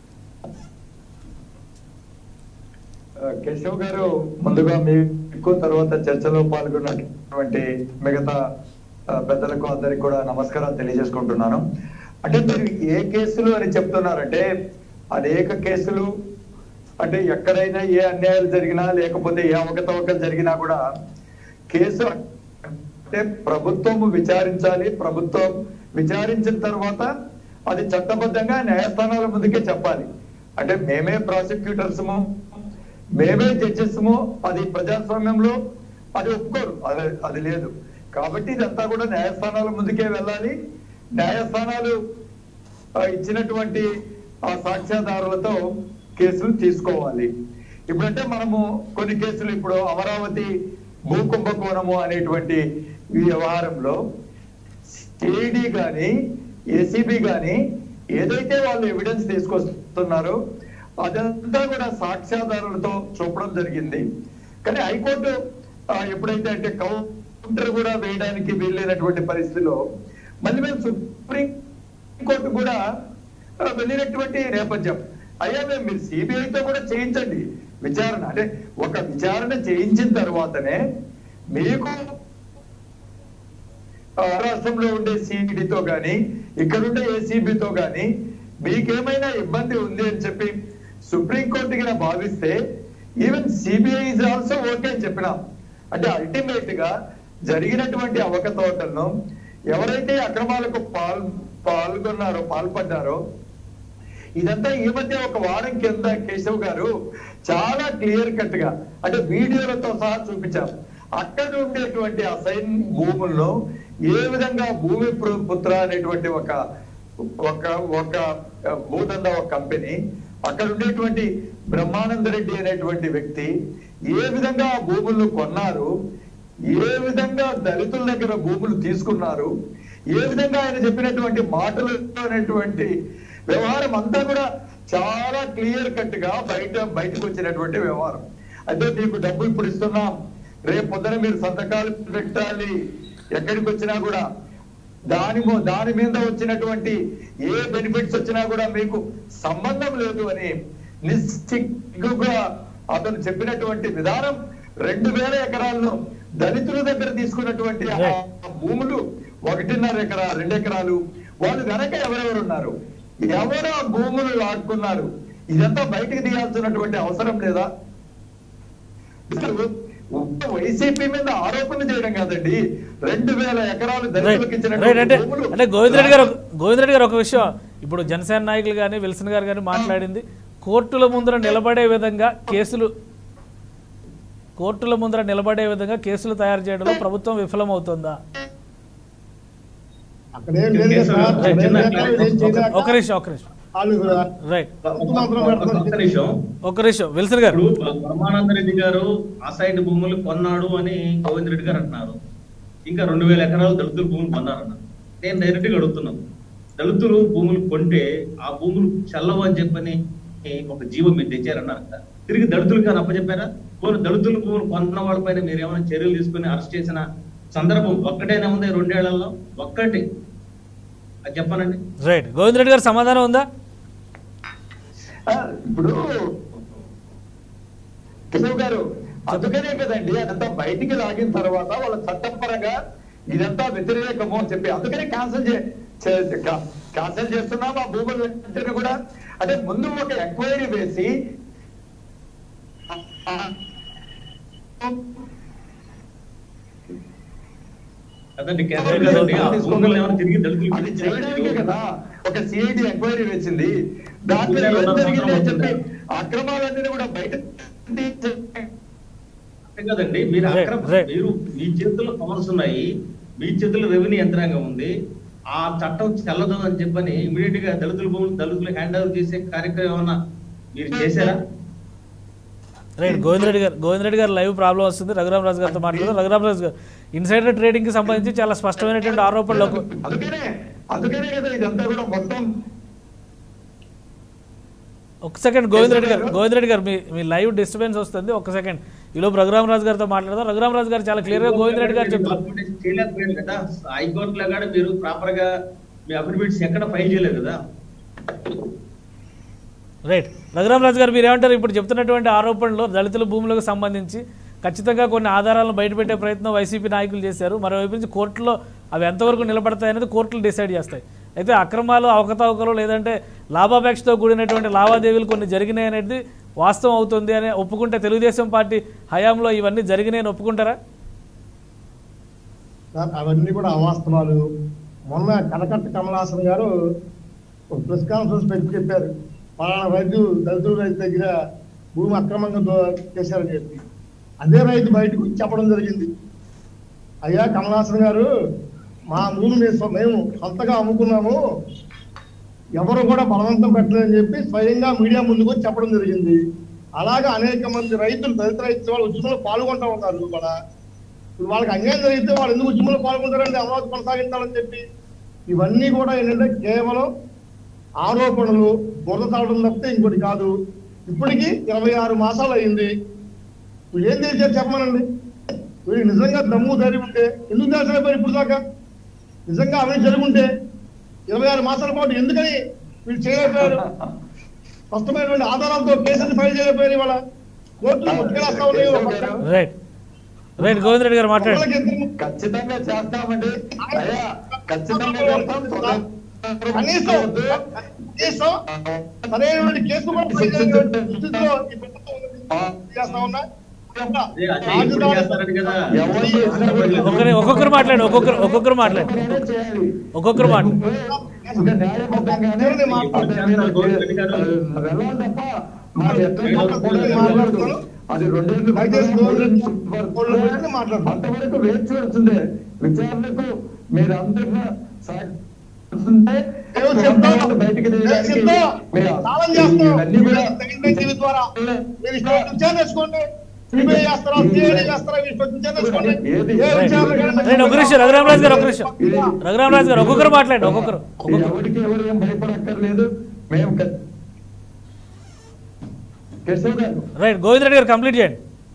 Speaker 5: ఆ, కేశవ్ గారు ముందుగా మీకు తర్వాత చర్చలో పాల్గొన్నటువంటి మిగతా ఆ, పెద్దలకు అందరికి కూడా నమస్కారాలు తెలియజేసుకుంటున్నాను అంటే మీరు ఏ కేసులు అని చెప్తున్నారంటే అనేక కేసులు అంటే ఎక్కడైనా ఏ అన్యాయాలు జరిగినా లేకపోతే ఏ అవకతవకలు జరిగినా కూడా కేసు అంటే ప్రభుత్వం విచారించాలి ప్రభుత్వం విచారించిన తర్వాత అది చట్టబద్ధంగా న్యాయస్థానాల ముందుకే చెప్పాలి అంటే మేమే ప్రాసిక్యూటర్స్ మేమే జడ్జెస్ అది ప్రజాస్వామ్యంలో అది ఒప్పుకోరు అది అది లేదు కాబట్టి ఇదంతా కూడా న్యాయస్థానాల ముందుకే వెళ్ళాలి న్యాయస్థానాలు ఆ, ఇచ్చినటువంటి ఆ సాక్ష్యాధారాలతో కేసులు తీసుకోవాలి ఇప్పుడంటే మనము కొన్ని కేసులు ఇప్పుడు అమరావతి భూ కుంభకోణము అనేటువంటి ఈ వ్యవహారంలో సిఐడి గాని ఏసీబీ గాని ఏదైతే వాళ్ళు ఎవిడెన్స్ తీసుకొస్తున్నారో అదంతా కూడా సాక్ష్యాధారాలతో చూపడం జరిగింది కానీ హైకోర్టు ఆ, ఎప్పుడైతే అంటే కౌంటర్ కూడా వేయడానికి వీలైనటువంటి పరిస్థితిలో మళ్ళీ మేము సుప్రీం కోర్టు కూడా ఆ, వెళ్ళినటువంటి నేపథ్యం అయ్యా మేము మీరు సిబిఐతో కూడా చేయించండి విచారణ అంటే ఒక విచారణ చేయించిన తర్వాతనే మీకు ఆ, రాష్ట్రంలో ఉండే సిఈడితో గాని ఇక్కడుండే ఏసీబీతో గాని మీకేమైనా ఇబ్బంది ఉంది అని చెప్పి సుప్రీంకోర్టుకి నా భావిస్తే even CBI is also okay అని చెప్పినాం అంటే అల్టిమేట్ గా జరిగినటువంటి అవకతవకలను ఎవరైతే అక్రమాలకు పాల్ పాల్గొన్నారో పాల్పడ్డారో ఇదంతా ఈ మధ్య ఒక వారం కింద కేశవ్ గారు చాలా క్లియర్ కట్ గా అంటే వీడియోలతో సహా చూపించారు అక్కడ ఉండేటువంటి అసైన్ భూముల్లో ఏ విధంగా భూమి పు- పుత్ర అనేటువంటి ఒక ఒక ఒక భూదంద ఒక కంపెనీ అక్కడ ఉండేటువంటి బ్రహ్మానంద రెడ్డి అనేటువంటి వ్యక్తి ఏ విధంగా ఆ భూములను కొన్నారు ఏ విధంగా దళితుల దగ్గర భూములు తీసుకున్నారు ఏ విధంగా ఆయన చెప్పినటువంటి మాటలు అనేటువంటి వ్యవహారం అంతా కూడా చాలా క్లియర్ కట్ గా బయట బయటకు వచ్చినటువంటి వ్యవహారం అంటే మీకు డబ్బు ఇప్పుడు ఇస్తున్నాం రేపు పొద్దున మీరు సంతకాలు పెట్టాలి ఎక్కడికి వచ్చినా కూడా దాని మో- దాని మీద వచ్చినటువంటి ఏ బెనిఫిట్స్ వచ్చినా కూడా మీకు సంబంధం లేదు అని నిశ్చిగ్గుగా అతను చెప్పినటువంటి విధానం రెండు వేల ఎకరాలను దళితుల దగ్గర తీసుకున్నటువంటి ఆ భూములు ఒకటిన్నర ఎకరా రెండు ఎకరాలు వాళ్ళు వెనక ఎవరెవరు ఉన్నారు ఎవరు ఆ భూములు లాక్కున్నారు ఇదంతా బయటకు తీయాల్సినటువంటి అవసరం లేదా అసలు వైసీపీ మీద ఆరోపణలు చేయడం కాదండి రెండు వేల ఎకరాలు
Speaker 1: రైట్
Speaker 5: దళితులకు
Speaker 1: రైట్ అంటే
Speaker 5: ఇచ్చినటువంటి భూములు
Speaker 1: అంటే గోవిందరెడ్డి గారు గోవిందరెడ్డి గారు ఒక విషయం ఇప్పుడు జనసేన నాయకులు కానీ విల్సన్ గారు కానీ మాట్లాడింది కోర్టుల ముందర నిలబడే విధంగా కేసులు కోర్టుల ముందర నిలబడే విధంగా కేసులు తయారు చేయడంలో ప్రభుత్వం విఫలమవుతుందా
Speaker 2: అక్కడేం లేదు కదా సార్.
Speaker 3: రైట్, చిన్న
Speaker 2: అక్కడేం ఏం చేయలేక
Speaker 1: ఒక నిమిషం ఒక నిమిషం
Speaker 2: వాళ్ళు
Speaker 1: రైట్
Speaker 3: ఒక్క నిమిషం
Speaker 1: ఒక నిమిషం విల్సన్ గారు
Speaker 3: ఇప్పుడు బ్రహ్మానంద రెడ్డి గారు అసైడ్ భూములు కొన్నాడు అని గోవింద్ రెడ్డి గారు అంటున్నారు ఇంకా రెండు వేల ఎకరాలు దళితుల భూములు కొన్నారన్నారు నేను డైరెక్ట్ గా అడుగుతున్నాను దళితులు భూములు కొంటే ఆ భూములు చల్లవు అని చెప్పని ఒక జీవం మీరు తెచ్చారన్నారు కదా తిరిగి దళితులకు అని అప్పచెప్పారా పోనీ దళితుల భూములు కొన్న వాళ్ళపైన మీరు ఏమైనా చర్యలు తీసుకుని అరెస్ట్ చేసిన సందర్భం ఒక్కటేనా ఉంది రెండేళ్లలో ఒక్కటి అది చెప్పానండి
Speaker 1: రైట్ గోవింద్ రెడ్డి గారు సమాధానం ఉందా
Speaker 5: ఆ, ఇప్పుడు కేశవ్ గారు అందుకనే కదండి అదంతా బయటికి లాగిన తర్వాత వాళ్ళ చట్టపరంగా ఇదంతా వ్యతిరేకము అని చెప్పి అందుకనే క్యాన్సిల్ క్యాన్సిల్ చేస్తున్నాం ఆ భూముల వెంటనే కూడా అంటే ముందు ఒక ఎంక్వైరీ వేసి ఆ,
Speaker 3: అదండి క్యాన్సర్ కదండి ఆ భూములు ఏమైనా తిరిగి దళితులకు
Speaker 5: అది
Speaker 3: ఇచ్చారా?
Speaker 5: చేయడానికే కదా ఒక సిఐడి ఎంక్వైరీ వేసింది దాంట్లో ఏం జరిగింది అని చెప్పి అక్రమాలన్నీ కూడా బయట తీసి-
Speaker 3: అంతే కదండి మీరు
Speaker 1: Right,
Speaker 3: అక్రమ
Speaker 1: right.
Speaker 3: మీరు మీ చేతుల్లో పవర్స్ ఉన్నాయి మీ చేతుల్లో రెవెన్యూ యంత్రాంగం ఉంది ఆ చట్టం చెల్లదు అని చెప్పని ఇమీడియట్ గా దళితుల భూములు దళితులు హ్యాండ్ ఓవర్ చేసే కార్యక్రమం ఏమన్నా మీరు చేశారా
Speaker 1: రైట్ గోవింద్ రెడ్డి గారు గోవింద్ రెడ్డి గారు లైవ్ ప్రాబ్లం వస్తుంది రఘురామ్ రాజు గారితో మాట్లాడదాం రఘురామ్ రాజు గారు ఇన్సైడర్ ట్రేడింగ్ కి సంబంధించి చాలా స్పష్టమైనటువంటి ఆరోపణలు ఒక-
Speaker 5: అందుకనే అందుకనే కదా ఇదంతా కూడా మొత్తం
Speaker 1: ఒక సెకండ్ గోవింద్ రెడ్డి గారు గోవింద్ రెడ్డి గారు మీ మీ లైవ్ డిస్టర్బెన్స్ వస్తుంది ఒక సెకండ్ ఈలోపు రఘురామ్ రాజు గారితో మాట్లాడదాం రఘురామ్ రాజు గారు చాలా క్లియర్ గా గోవింద్ రెడ్డి గారు చెప్తారు
Speaker 3: డాక్యుమెంటేషన్ చేయలేకపోయారు కదా హైకోర్టులో కూడా మీరు ప్రాపర్ గా మీ అఫిడవిట్స్ ఎక్కడ ఫైల్ చేయలేదు కదా
Speaker 1: రైట్ రఘురామ్ రాజు గారు మీరు ఏమంటారు ఇప్పుడు చెప్తున్నటువంటి ఆరోపణలు దళితుల భూములకు సంబంధించి ఖచ్చితంగా కొన్ని ఆధారాలను బయటపెట్టే ప్రయత్నం వైసీపీ నాయకులు చేశారు మరోవైపు నుంచి కోర్టులో అవి ఎంతవరకు నిలబడతాయి అనేది కోర్టులు డిసైడ్ చేస్తాయి అయితే అక్రమాలు అవకతవకలు లేదంటే లాభాపేక్షతో కూడినటువంటి లావాదేవీలు కొన్ని జరిగినాయి అనేది వాస్తవం అవుతుంది అని ఒప్పుకుంటే తెలుగుదేశం పార్టీ హయాంలో ఇవన్నీ జరిగినాయని ఒప్పుకుంటారా
Speaker 2: సార్ అవన్నీ కూడా అవాస్తవాలు మొన్న కనకట్ట కమలాసన్ గారు ఒక ప్రెస్ కాన్ఫరెన్స్ పెట్టి చెప్పారు పలానా రైతు దళితుల రైతు దగ్గర భూమి అక్రమంగా దో- చేశారని చెప్పి అదే రైతు బయటకు వచ్చి చెప్పడం జరిగింది అయ్యా కమలాసన్ గారు మా భూమి మేము సొ- మేము సొంతగా అమ్ముకున్నాము ఎవరు కూడా బలవంతం పెట్టలేదని చెప్పి స్వయంగా మీడియా ముందుకు వచ్చి చెప్పడం జరిగింది అలాగే అనేక మంది రైతులు దళిత రైతులు వాళ్ళు ఉద్యమంలో పాల్గొంటా ఉన్నారు కూడా ఇప్పుడు వాళ్ళకి అన్యాయం జరిగితే వాళ్ళు ఎందుకు ఉద్యమంలో పాల్గొంటారండి అమరావతి కొనసాగించాలని చెప్పి ఇవన్నీ కూడా ఏంటంటే కేవలం ఆరోపణలు బురద తాగడం తప్పితే ఇంకోటి కాదు ఇప్పటికీ ఇరవై ఆరు మాసాలు అయింది ఇప్పుడు ఏం చేశారు చెప్పమనండి వీరికి నిజంగా దమ్ము ధైర్యం ఉంటే ఎందుకు చేసలేకపోయారు ఇప్పుడు దాకా నిజంగా అవన్నీ జరుగుంటే ఇరవై ఆరు మాసాల పాటు ఎందుకని వీళ్ళు చేయలేకపోయారు స్పష్టమైనటువంటి ఆధారాలతో కేసులు ఫైల్ చేయలేకపోయారు ఇవాళ కోర్టులు ముట్టుకెళ్ళేస్తా ఉన్నాయి ఒక పక్క.
Speaker 1: రైట్ రైట్ గోవింద్ రెడ్డి గారు మాట్లాడండి
Speaker 2: ఒకళ్ళకి ఇద్దరు
Speaker 5: ఖచ్చితంగా చేస్తామండి అయ్యా ఖచ్చితంగా చేస్తాం తొందర-
Speaker 2: కనీసం కనీసం సరైనటువంటి కేసు కూడా ఫైల్ చేయలేనటువంటి స్థితిలో ఈ ప్రభుత్వం ఉంది. చేస్తా ఉన్నా
Speaker 3: అదే అదే ఇప్పుడు చేస్తారని కదా
Speaker 5: ఎవరు చేసినా కూడా
Speaker 1: ఒకరి ఒక్కొక్కరు మాట్లాడండి ఒక్కొక్కరు ఒక్కొక్కరు మాట్లాడండి
Speaker 5: ఎవరైనా చేయాలి.
Speaker 1: ఒక్కొక్కరు మాట
Speaker 5: ఇంకా న్యాయబద్ధంగానే
Speaker 2: ఎవరిని మాట్లాడతారు?
Speaker 5: వెళ్ళాలి తప్ప మరి ఎట్లా కూడా మాట్లాడుతారు. అది రెండేళ్ళు
Speaker 2: దయచేసి గవర్నమెంట్ వాళ్ళు పెట్టి మాట్లాడతారు.
Speaker 5: అంతవరకు వేచి చూడుతుంది విచారణకు మీరు అందరికీ సహకరిస్తుంటే
Speaker 2: మేము చెప్తాం
Speaker 5: బయటికి
Speaker 2: మేము
Speaker 5: తీయడానికి
Speaker 2: చెప్తాం
Speaker 5: మీరు
Speaker 2: ఛాలెంజ్ చేస్తాం
Speaker 5: ఇవన్నీ కూడా
Speaker 2: తగిన టీవీ ద్వారా మీరు ఇష్టం వచ్చిన చేసుకోండి సిబిఐ చేస్తారా సిఐడి చేస్తారా మీరు ఇష్టం వచ్చిన చేసుకోండి
Speaker 5: ఏది?
Speaker 2: ఏ విచారణ కానీ
Speaker 1: రైట్ ఒక నిమిషం రఘురామరాజు గారు ఒక నిమిషం రఘురామరాజు గారు ఒక్కొక్కరు మాట్లాడండి ఒక్కొక్కరు ఒక్కొక్కరు
Speaker 5: ఎవరికి ఎవరు ఏం భయపడక్కర్లేదు మేము క- కేశవ్ గారు
Speaker 1: రైట్ గోవింద్ రెడ్డి గారు కంప్లీట్ చేయండి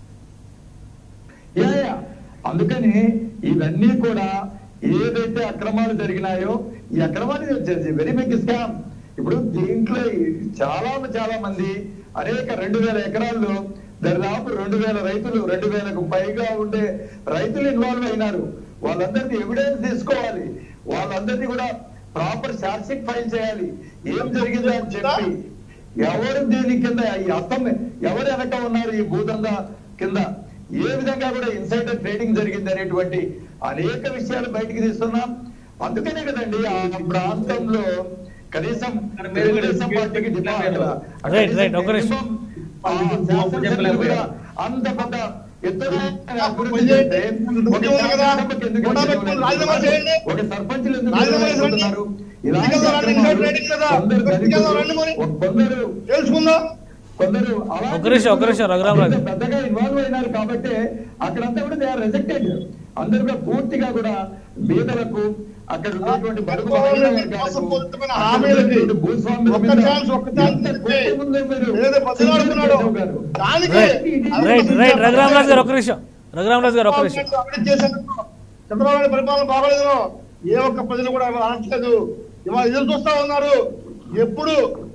Speaker 5: యా, యా. అందుకని ఇవన్నీ కూడా ఏదైతే అక్రమాలు జరిగినాయో ఈ అక్రమాలు వెరీ బిగ్ స్కామ్ ఇప్పుడు దీంట్లో చాలా చాలా మంది అనేక రెండు వేల ఎకరాల్లో దాదాపు రెండు వేల రైతులు రెండు వేలకు పైగా ఉండే రైతులు ఇన్వాల్వ్ అయినారు వాళ్ళందరినీ ఎవిడెన్స్ తీసుకోవాలి వాళ్ళందరినీ కూడా ప్రాపర్ షార్ట్షీట్ ఫైల్ చేయాలి ఏం జరిగింది అని చెప్పి ఎవరు దీని కింద ఈ అర్థం ఎవరు వెనక ఉన్నారు ఈ భూదంద కింద ఏ విధంగా కూడా ఇన్సైడర్ ట్రేడింగ్ జరిగింది అనేటువంటి అనేక విషయాలు బయటికి తీస్తున్నాం అందుకనే కదండి ఆ ప్రాంతంలో కనీసం
Speaker 3: మరి మీరు కూడా
Speaker 5: తెలుగుదేశం పార్టీకి డిమాండ్
Speaker 3: చెప్పలేదు.
Speaker 1: రైట్, రైట్, ఒక్క నిమిషం.
Speaker 5: ఆ శాసనసభ్యులు కూడా అంత పెద్ద ఎత్తున అభివృద్ధి
Speaker 2: పని చేయండి.
Speaker 5: చేస్తే ఒక
Speaker 2: ఉద్యోగులు కదా,
Speaker 5: శాసనసభకు ఎందుకు
Speaker 2: కూడా
Speaker 5: వచ్చేవాళ్ళు?
Speaker 2: పెట్టుకొని రాజీనామా చేయండి.
Speaker 5: ఒక సర్పంచులు ఎందుకు
Speaker 2: రాజీనామా చేయండి.
Speaker 5: చేసుకుంటున్నారు? ఇలాంటి
Speaker 2: ఎన్నికల్లో రండి,
Speaker 5: అక్రమాలు
Speaker 2: రేటింగ్ కదా.
Speaker 5: కొందరు
Speaker 2: ఎన్నికల్లో
Speaker 5: దళితులు,
Speaker 2: రండి మరి.
Speaker 5: కొందరు
Speaker 2: తెలుసుకుందాం
Speaker 5: కొందరు అలాంటి
Speaker 1: ఒక నిమిషం, ఒక నిమిషం, రఘురామ్ రాజు.
Speaker 5: ఇంత పెద్దగా ఇన్వాల్వ్ అయినారు కాబట్టి అక్కడంతా కూడా దే ఆర్ రెజెక్టెడ్ అందరూ కూడా పూర్తిగా కూడా బీదలకు అక్కడ ఉన్నటువంటి బడుగు బలహీన వర్గాలకు,
Speaker 2: మోసపూరితమైన
Speaker 5: అక్కడ
Speaker 2: హామీలకి
Speaker 5: ఉన్నటువంటి భూస్వాముల
Speaker 2: ఒక్క
Speaker 5: మీద
Speaker 2: ఛాన్స్, ఒక్క ఛాన్స్
Speaker 5: ఎంత
Speaker 2: ఇస్తే
Speaker 5: కుట్ర ఉందో మీరు
Speaker 2: ఏదో బతిలాడుతున్నాడు
Speaker 5: కేశవ్ గారు.
Speaker 2: దానికి
Speaker 1: రైట్ రైట్ రైట్ రఘురామరాజు గారు ఒక నిమిషం రఘురామరాజు గారు ఒక నిమిషం
Speaker 2: అభివృద్ధి చేశాను చంద్రబాబు నాయుడు పరిపాలన బాగలేదు ఏ ఒక్క ప్రజలు కూడా ఇవాళ అనట్లేదు ఇవాళ ఎదురు చూస్తా ఉన్నారు ఎప్పుడు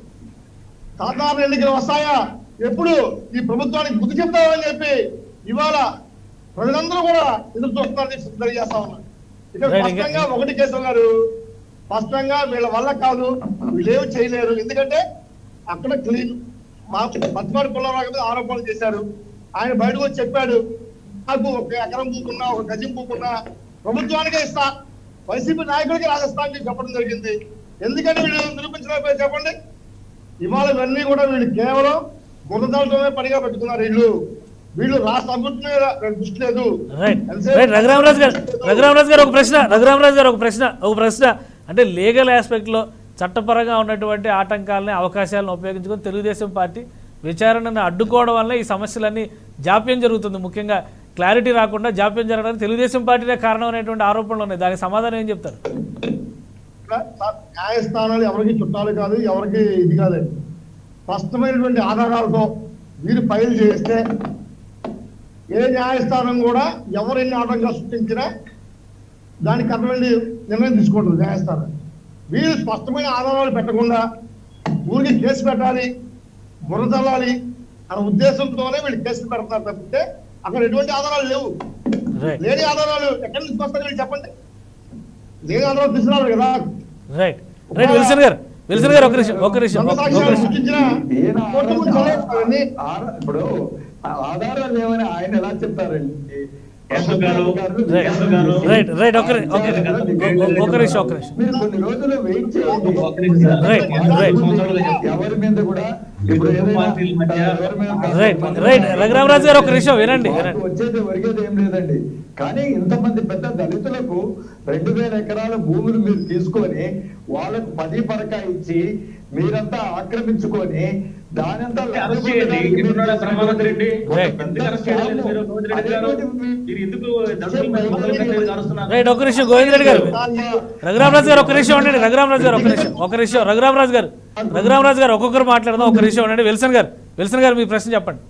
Speaker 2: సాధారణ ఎన్నికలు వస్తాయా ఎప్పుడు ఈ ప్రభుత్వానికి బుద్ధి చెప్తామని చెప్పి ఇవాళ ప్రజలందరూ కూడా ఎదురు చూస్తున్నారని తెలియజేస్తా ఉన్నారు ఇక్కడ
Speaker 1: Right, ఇంకా-
Speaker 2: స్పష్టంగా ఒకటి కేసు గారు స్పష్టంగా వీళ్ళ వల్ల కాదు వీళ్ళేమి చేయలేరు ఎందుకంటే అక్కడ క్లీన్ మా పత్తిపాటి పుల్లారావు మీద ఆరోపణలు చేశారు ఆయన బయటకు వచ్చి చెప్పాడు నాకు ఒక ఎకరం పూకున్నా ఒక గజం పూకున్నా ప్రభుత్వానికే ఇస్తా వైసీపీ నాయకుడికి రాజస్థాన్ అని చెప్పడం జరిగింది ఎందుకని వీళ్ళు నిరూపించలేకపోయి చెప్పండి ఇవాళ ఇవన్నీ కూడా వీళ్ళు కేవలం గుణదాలతోనే పనిగా పెట్టుకున్నారు వీళ్ళు వీళ్ళు రాష్ట్ర అభివృద్ధి మీద దృష్టి లేదు
Speaker 1: రైట్ రైట్ రఘురామరాజు గారు రఘురామరాజు గారు ఒక ప్రశ్న రఘురామరాజు గారు ఒక ప్రశ్న ఒక ప్రశ్న అంటే లీగల్ ఆస్పెక్ట్లో చట్టపరంగా ఉన్నటువంటి ఆటంకాలని అవకాశాలను ఉపయోగించుకొని తెలుగుదేశం పార్టీ విచారణను అడ్డుకోవడం వల్ల ఈ సమస్యలన్నీ జాప్యం జరుగుతుంది ముఖ్యంగా క్లారిటీ రాకుండా జాప్యం జరగడానికి తెలుగుదేశం పార్టీనే కారణం అనేటువంటి ఆరోపణలు ఉన్నాయి దానికి సమాధానం ఏం చెప్తారు
Speaker 2: సార్, న్యాయస్థానాలు ఎవరికి చుట్టాలు కాదు ఎవరికి ఇది కాదండి స్పష్టమైనటువంటి ఆధారాలతో మీరు ఫైల్ చేస్తే ఏ న్యాయస్థానం కూడా ఎవరు ఎన్ని ఆటంకాలు సృష్టించినా దానికి అటువంటి నిర్ణయం తీసుకుంటుంది న్యాయస్థానం వీళ్ళు స్పష్టమైన ఆధారాలు పెట్టకుండా ఊరికి కేసు పెట్టాలి బుర్ర చల్లాలి అనే ఉద్దేశంతోనే వీళ్ళు కేసులు పెడతారు తప్పితే అక్కడ ఎటువంటి ఆధారాలు లేవు
Speaker 1: రైట్
Speaker 2: లేని ఆధారాలు ఎక్కడి నుంచి వస్తాయి వీళ్ళు చెప్పండి లేని ఆధారాలు తీసుకురావాలి కదా
Speaker 1: రైట్ రైట్ విల్సన్ గారు విల్సన్ గారు ఒక నిమిషం ఒక నిమిషం
Speaker 2: దొంగ
Speaker 1: ఒక- ఒక
Speaker 2: సాక్ష్యాలు
Speaker 1: నిమిషం
Speaker 2: సృష్టించిన
Speaker 5: ఈయన
Speaker 2: కోర్టు ముందు చదవలేదు అవన్నీ.
Speaker 5: ఆర- ఇప్పుడు ఆ ఆధారాలు ఏమని ఆయన ఎలా చెప్తారండి
Speaker 3: కేశవ్ గారు,
Speaker 1: రైట్
Speaker 3: కేశవ్ గారు.
Speaker 1: రైట్ రైట్ ఒక ని- ఒక- ఒక నిమిషం ఒక నిమిషం ఒక నిమిషం
Speaker 5: మీరు కొన్ని రోజులు వెయిట్ చేయండి
Speaker 3: ఒక నిమిషం సార్.
Speaker 1: Right, right.
Speaker 5: ఎవరి మీద కూడా ఇప్పుడు ఏదైనా
Speaker 3: పార్టీల మధ్య
Speaker 5: ఎవరి మీద
Speaker 1: రైట్ రైట్ రఘురామరాజు గారు ఒక నిమిషం వినండి
Speaker 5: మాకు
Speaker 1: వినండి
Speaker 5: వచ్చేది ఒరిగేది ఏం లేదండి కానీ ఇంతమంది పెద్ద దళితులకు రెండు వేల ఎకరాల భూములు మీరు తీసుకొని వాళ్ళకు పది పరక ఇచ్చి మీరంతా ఆక్రమించుకొని దానంతా
Speaker 3: అరెస్ట్ చేయండి ఇక్కడ బ్రహ్మానంద రెడ్డి
Speaker 1: రైట్.
Speaker 3: ఎందుకు అరెస్ట్ చేయలేదు మీరు గోవింద్ రెడ్డి గారు మీరు ఎందుకు దళితుల మీద మొదలు కట్టేది అరుస్తున్నారు
Speaker 1: రైట్ ఒక నిమిషం గోవింద్ రెడ్డి గారు రఘురామరాజు గారు ఒక నిమిషం ఉండండి రఘురామరాజు గారు ఒక నిమిషం ఒక నిమిషం రఘురామరాజు గారు రఘురామరాజు గారు ఒక్కొక్కరు మాట్లాడదాం ఒక నిమిషం ఉండండి విల్సన్ గారు విల్సన్ గారు మీ ప్రశ్న చెప్పండి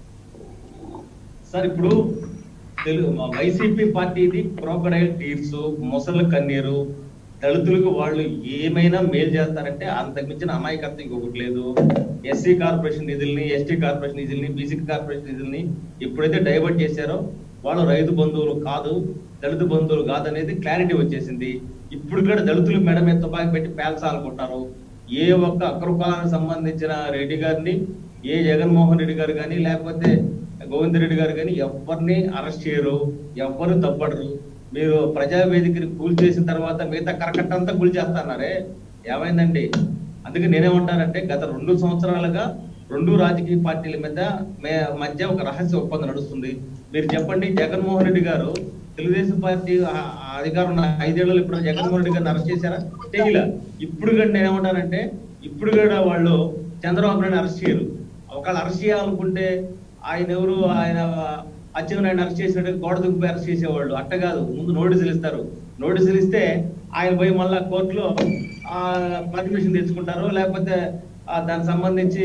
Speaker 3: సార్ ఇప్పుడు తెలుగు మా వైసీపీ పార్టీది క్రోకడైల్ టీర్స్ మొసళ్ళ కన్నీరు దళితులకు వాళ్ళు ఏమైనా మేలు చేస్తారంటే అంతకు మించిన అమాయకత్వం ఇంకొకటి లేదు ఎస్సీ కార్పొరేషన్ నిధుల్ని ఎస్టీ కార్పొరేషన్ నిధుల్ని బీసీ కార్పొరేషన్ నిధుల్ని ఎప్పుడైతే డైవర్ట్ చేశారో వాళ్ళు రైతు బంధువులు కాదు దళిత బంధువులు కాదనేది క్లారిటీ వచ్చేసింది ఇప్పుడు కూడా దళితులు మెడ మీద తుపాకి పెట్టి పేల్చాలనుకుంటారు ఏ ఒక్క అగ్రకులానికి సంబంధించిన రెడ్డి గారిని ఏ జగన్మోహన్ రెడ్డి గారు కానీ లేకపోతే గోవింద్ రెడ్డి గారు కానీ ఎవరిని అరెస్ట్ చేయరు ఎవ్వరు తప్పడరు మీరు ప్రజావేదికని కూల్ చేసిన తర్వాత మిగతా కరకట్ట అంతా కూల్ చేస్తున్నారే ఏమైందండి అందుకే నేనేమంటానంటే గత రెండు సంవత్సరాలుగా రెండు రాజకీయ పార్టీల మీద మే- మధ్య ఒక రహస్య ఒప్పందం నడుస్తుంది మీరు చెప్పండి జగన్మోహన్ రెడ్డి గారు తెలుగుదేశం పార్టీ ఆ- ఆ అధికారం ఉన్న ఐదేళ్లలో ఇప్పుడు జగన్మోహన్ రెడ్డి గారిని అరెస్ట్ చేశారా చేయలే ఇప్పుడు కూడా నేనేమంటానంటే ఇప్పుడు కూడా వాళ్ళు చంద్రబాబు నాయుడు అరెస్ట్ చేయరు ఒకళ్ళు అరెస్ట్ చేయాలనుకుంటే ఆయన ఎవరు ఆయన అచ్చెన్నాయుడు అరెస్ట్ చేసినట్టు గోడ దుక్కు అరెస్ట్ చేసేవాళ్ళు అట్ట కాదు ముందు నోటీసులు ఇస్తారు నోటీసులు ఇస్తే ఆయన పోయి మళ్ళా కోర్టులో పర్మిషన్ తెచ్చుకుంటారు లేకపోతే ఆ, దానికి సంబంధించి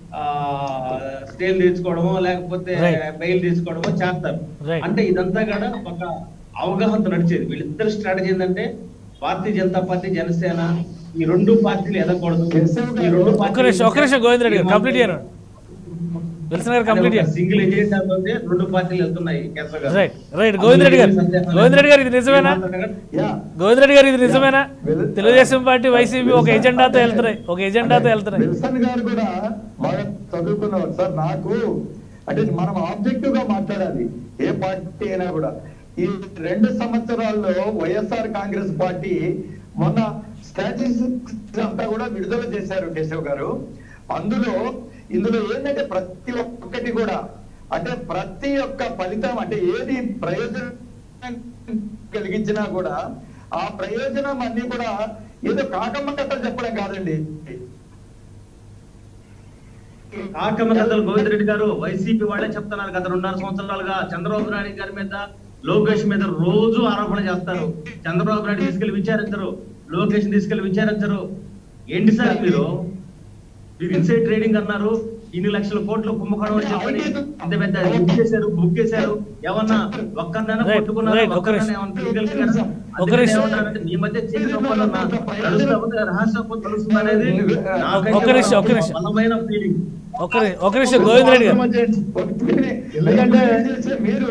Speaker 3: స్టేలు తెచ్చుకోవడమో లేకపోతే
Speaker 1: Right.
Speaker 3: బెయిల్ తీసుకోవడమో చేస్తారు
Speaker 1: Right.
Speaker 3: అంటే ఇదంతా కూడా ఒక అవగాహనతో నడిచేది వీళ్ళిద్దరు స్ట్రాటజీ ఏంటంటే భారతీయ జనతా పార్టీ జనసేన ఈ రెండు పార్టీలు ఎదగకూడదు
Speaker 5: కేశవ్ గారు,
Speaker 3: ఈ రెండు
Speaker 1: ఒక్క నిమిషం ఒక్క నిమిషం గోవింద్ రెడ్డి గారు కంప్లీట్ చేయను విల్సన్ గారు కంప్లీట్ చేయండి
Speaker 3: సింగిల్ ఎజెండా తోటే రెండు పార్టీలు వెళ్తున్నాయి కేశవ్ గారు.
Speaker 1: రైట్ రైట్ గోవింద్ రెడ్డి గారు గోవింద్ రెడ్డి గారు ఇది నిజమేనా
Speaker 5: యా
Speaker 1: గోవింద్ రెడ్డి గారు ఇది నిజమేనా తెలుగుదేశం పార్టీ వైసీపీ ఒక ఎజెండాతో వెళ్తున్నాయి ఒక ఎజెండాతో వెళ్తున్నాయి
Speaker 5: విల్సన్ గారు కూడా బాగా చదువుకున్నవారు సార్ నాకు అంటే మనం ఆబ్జెక్టివ్ గా మాట్లాడాలి ఏ పార్టీ అయినా కూడా ఈ రెండు సంవత్సరాల్లో వైఎస్ఆర్ కాంగ్రెస్ పార్టీ మొన్న స్టాటిస్టిక్స్ అంతా కూడా విడుదల చేశారు కేశవ్ గారు అందులో ఇందులో ఏంటంటే ప్రతి ఒక్కటి కూడా అంటే ప్రతి ఒక్క ఫలితం అంటే ఏది ప్రయోజనం కలిగించినా కూడా ఆ ప్రయోజనం అన్ని కూడా ఏదో కాకమ్మ కథలు చెప్పడం కాదండి
Speaker 3: కాకమ్మ కథలు గోవింద్ రెడ్డి గారు వైసీపీ వాళ్ళే చెప్తున్నారు గత రెండున్నర సంవత్సరాలుగా చంద్రబాబు నాయుడు గారి మీద లోకేష్ మీద రోజు ఆరోపణ చేస్తారు చంద్రబాబు నాయుడు తీసుకెళ్లి విచారించరు లోకేష్ తీసుకెళ్లి విచారించరు ఏంటి సార్ మీరు మీరు ఇన్సైడ్ ట్రేడింగ్ అన్నారు ఇన్ని లక్షల కోట్ల కుంభకోణం అని చెప్పని ఇంత పెద్ద బుక్ చేశారు బుక్ చేశారు ఏమన్నా ఒక్కరినైనా
Speaker 1: Right,
Speaker 3: పట్టుకున్నారా
Speaker 1: right, ఒక
Speaker 3: ఒక్కరినైనా
Speaker 1: నిమిషం.
Speaker 3: ఏమన్నా తీయగలిగారా?
Speaker 1: ఒక
Speaker 3: అందుకని
Speaker 1: నిమిషం.
Speaker 3: ఏమంటారంటే మీ మధ్య చేతి ఒప్పందన్నా తెలుస్తుంది రహస్యం తెలుస్తుంది అనేది నాకైతే
Speaker 1: ఒక నిమిషం, ఒక నిమిషం.
Speaker 3: బలమైన ఫీలింగ్
Speaker 1: ఒక ని- ఒక నిమిషం గోవింద్ రెడ్డి గారు
Speaker 2: ఎందుకంటే
Speaker 5: మీరు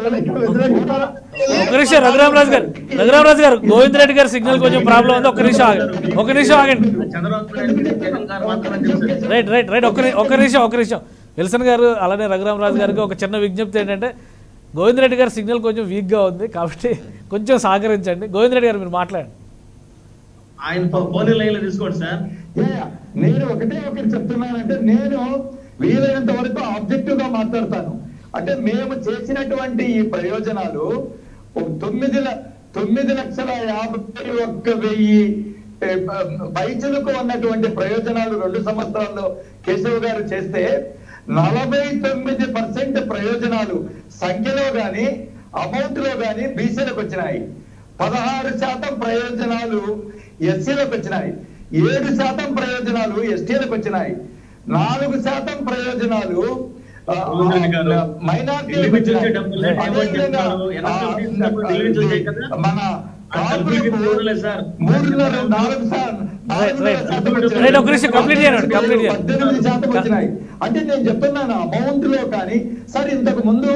Speaker 1: ఒక నిమిషం రఘురామరాజు గారు రఘురామరాజు గారు గోవింద్ రెడ్డి గారి సిగ్నల్ కొంచెం ప్రాబ్లం ఉంది ఒక నిమిషం ఆగండి ఒక నిమిషం ఆగండి
Speaker 3: చంద్రబాబు నాయుడు జగన్ గారు మాత్రమే తెలుసు
Speaker 1: రైట్ రైట్ రైట్ ఒక ని- ఒక నిమిషం ఒక నిమిషం విల్సన్ గారు అలానే రఘురామరాజు గారికి ఒక చిన్న విజ్ఞప్తి ఏంటంటే గోవింద్ రెడ్డి గారి సిగ్నల్ కొంచెం వీక్గా ఉంది కాబట్టి కొంచెం సహకరించండి గోవింద్ రెడ్డి గారు మీరు మాట్లాడండి
Speaker 3: ఆయన ఫోన్ లైన్ లో తీసుకోండి సార్
Speaker 5: యా, నేను ఒకటే ఒకటి చెప్తున్నానంటే నేను వీలైనంత వరకు ఆబ్జెక్టివ్ గా మాట్లాడతాను అంటే మేము చేసినటువంటి ఈ ప్రయోజనాలు ఒక తొమ్మిది ల- తొమ్మిది లక్షల యాభై ఒక్క వెయ్యి ఏ, ప- పైచులకు ఉన్నటువంటి ప్రయోజనాలు రెండు సంవత్సరాల్లో కేశవ్ గారు చేస్తే నలభై తొమ్మిది పర్సెంట్ ప్రయోజనాలు సంఖ్యలో గాని అమౌంట్ లో గాని బీసీలకు వచ్చినాయి పదహారు శాతం ప్రయోజనాలు ఎస్సీలకు వచ్చినాయి ఏడు శాతం ప్రయోజనాలు ఎస్టీలకు వచ్చినాయి నాలుగు శాతం ప్రయోజనాలు ఆ,
Speaker 3: గోవిందరెడ్డి గారు,
Speaker 5: మైనార్టీలకు
Speaker 3: ఢిల్లీ నుంచి
Speaker 5: వచ్చినాయి.
Speaker 3: డబ్బులు లేక ఏమో
Speaker 5: అదేవిధంగా,
Speaker 3: చెప్తారు. ఎన్ఎస్ఎఫ్
Speaker 5: ఆ,
Speaker 3: డబ్బులు ఢిల్లీ నుంచి వచ్చాయి కదా?
Speaker 5: మన
Speaker 3: ఆ డబ్బులకి
Speaker 5: కాపులకు
Speaker 3: చూడలేదు సార్.
Speaker 5: మూడున్నర నాలుగు శాతం
Speaker 1: రైట్, రైట్.
Speaker 5: శాతం వచ్చినాయి.
Speaker 1: రైట్, ఒక నిమిషం కంప్లీట్ చేయండి కంప్లీట్ చేయండి
Speaker 5: పద్దెనిమిది శాతం వచ్చినాయి అంటే నేను చెప్తున్నాను అమౌంట్ లో కానీ సార్ ఇంతకు ముందు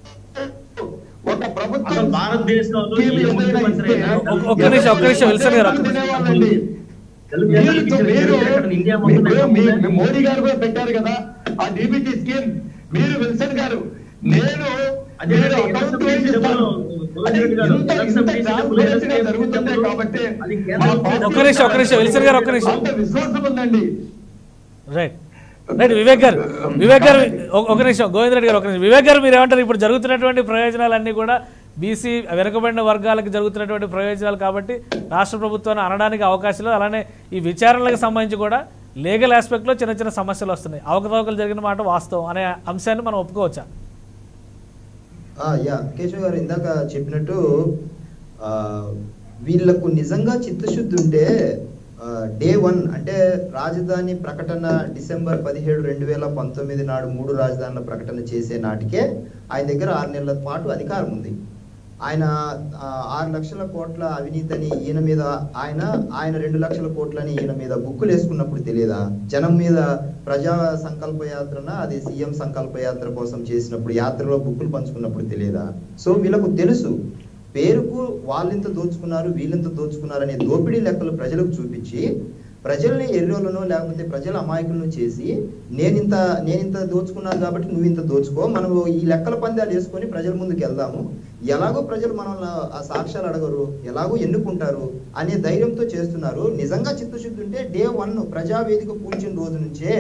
Speaker 5: ఒక ప్రభుత్వం
Speaker 3: అసలు భారతదేశంలో ఏ
Speaker 5: స్కీమ్ ఏదైనా
Speaker 3: ముఖ్యమంత్రి అయినా
Speaker 5: ఇస్తే
Speaker 1: ఒక్క- ఒక్క నిమిషం, ఒక్క నిమిషం, విల్సన్ గారు, ఒక్క నిమిషం.
Speaker 5: తినేవాళ్ళండి.
Speaker 3: తెలుగు
Speaker 5: మీరు-
Speaker 3: ప్రజలకి ఇచ్చిన
Speaker 5: మీరు-
Speaker 3: తెలివితేటలు ఇండియా మొత్తం
Speaker 5: మీరు- మీ-
Speaker 3: మీద
Speaker 5: మీ మోడీ గారు కూడా పెట్టారు కదా ఆ డీబీటీ స్కీమ్ మీరు విల్సన్ గారు నేను
Speaker 3: అదే
Speaker 5: మీరు
Speaker 3: ఎలక్షన్
Speaker 5: account
Speaker 3: ఫీజు
Speaker 5: ఇస్తాను.
Speaker 3: డబ్బులు,
Speaker 5: అంటే
Speaker 3: గవర్నమెంట్ గారు,
Speaker 5: ఇంత-
Speaker 3: ఎలక్షన్
Speaker 5: ఇంత
Speaker 3: ఫీజు డబ్బులు,
Speaker 5: transparency గా
Speaker 3: ఎలక్షన్
Speaker 5: జరుగుతుంది
Speaker 3: డబ్బులు,
Speaker 5: కాబట్టి
Speaker 3: అది
Speaker 5: మా
Speaker 3: కేంద్రం
Speaker 5: పార్టీ
Speaker 1: ఒక్క నిమిషం, ఒక్క నిమిషం, విల్సన్ గారు, ఒక్క నిమిషం.
Speaker 5: అంత విశ్వాసం ఉందండి
Speaker 1: రైట్ రైట్ వివేక్ గారు వివేక్ గారు ఒక- ఒక నిమిషం గోవింద్ రెడ్డి గారు ఒక నిమిషం వివేక్ గారు మీరు ఏమంటారు ఇప్పుడు జరుగుతున్నటువంటి ప్రయోజనాలన్నీ కూడా బీసీ వెనుకబడిన వర్గాలకు జరుగుతున్నటువంటి ప్రయోజనాలు కాబట్టి రాష్ట్ర ప్రభుత్వాన్ని అనడానికి అవకాశాలు అలానే ఈ విచారణలకు సంబంధించి కూడా లీగల్ ఆస్పెక్ట్లో చిన్న చిన్న సమస్యలు వస్తున్నాయి అవకతవకలు జరిగిన మాట వాస్తవం అనే అంశాన్ని మనం ఒప్పుకోవచ్చా
Speaker 4: ఆ, యా కేశవ్ గారు ఇందాక చెప్పినట్టు ఆ, వీళ్ళకు నిజంగా చిత్తశుద్ధి ఉంటే డే వన్ అంటే రాజధాని ప్రకటన డిసెంబర్ పదిహేడు రెండు వేల పంతొమ్మిది నాడు మూడు రాజధానుల ప్రకటన చేసే నాటికే ఆయన దగ్గర ఆరు నెలల పాటు అధికారం ఉంది ఆయన ఆ, ఆరు లక్షల కోట్ల అవినీతిని ఈయన మీద ఆయన ఆయన రెండు లక్షల కోట్లని ఈయన మీద బుక్కులు వేసుకున్నప్పుడు తెలియదా జనం మీద ప్రజా సంకల్ప యాత్రన అది సీఎం సంకల్ప యాత్ర కోసం చేసినప్పుడు యాత్రలో బుక్కులు పంచుకున్నప్పుడు తెలియదా సో వీళ్ళకు తెలుసు పేరుకు వాళ్ళింత దోచుకున్నారు వీళ్ళింత దోచుకున్నారు అనే దోపిడీ లెక్కలు ప్రజలకు చూపించి ప్రజల్ని ఎర్రోలను లేకపోతే ప్రజల అమాయకులను చేసి నేనింత నేనింత దోచుకున్నాను కాబట్టి నువ్వు ఇంత దోచుకో మనం ఈ లెక్కల పందాలు వేసుకొని ప్రజల ముందుకు వెళ్దాము ఎలాగో ప్రజలు మనల్ని ఆ సాక్ష్యాలు అడగరు ఎలాగో ఎన్నుకుంటారు అనే ధైర్యంతో చేస్తున్నారు నిజంగా చిత్తశుద్ధి ఉంటే డే వన్ ప్రజావేదిక పూల్చిన రోజు నుంచే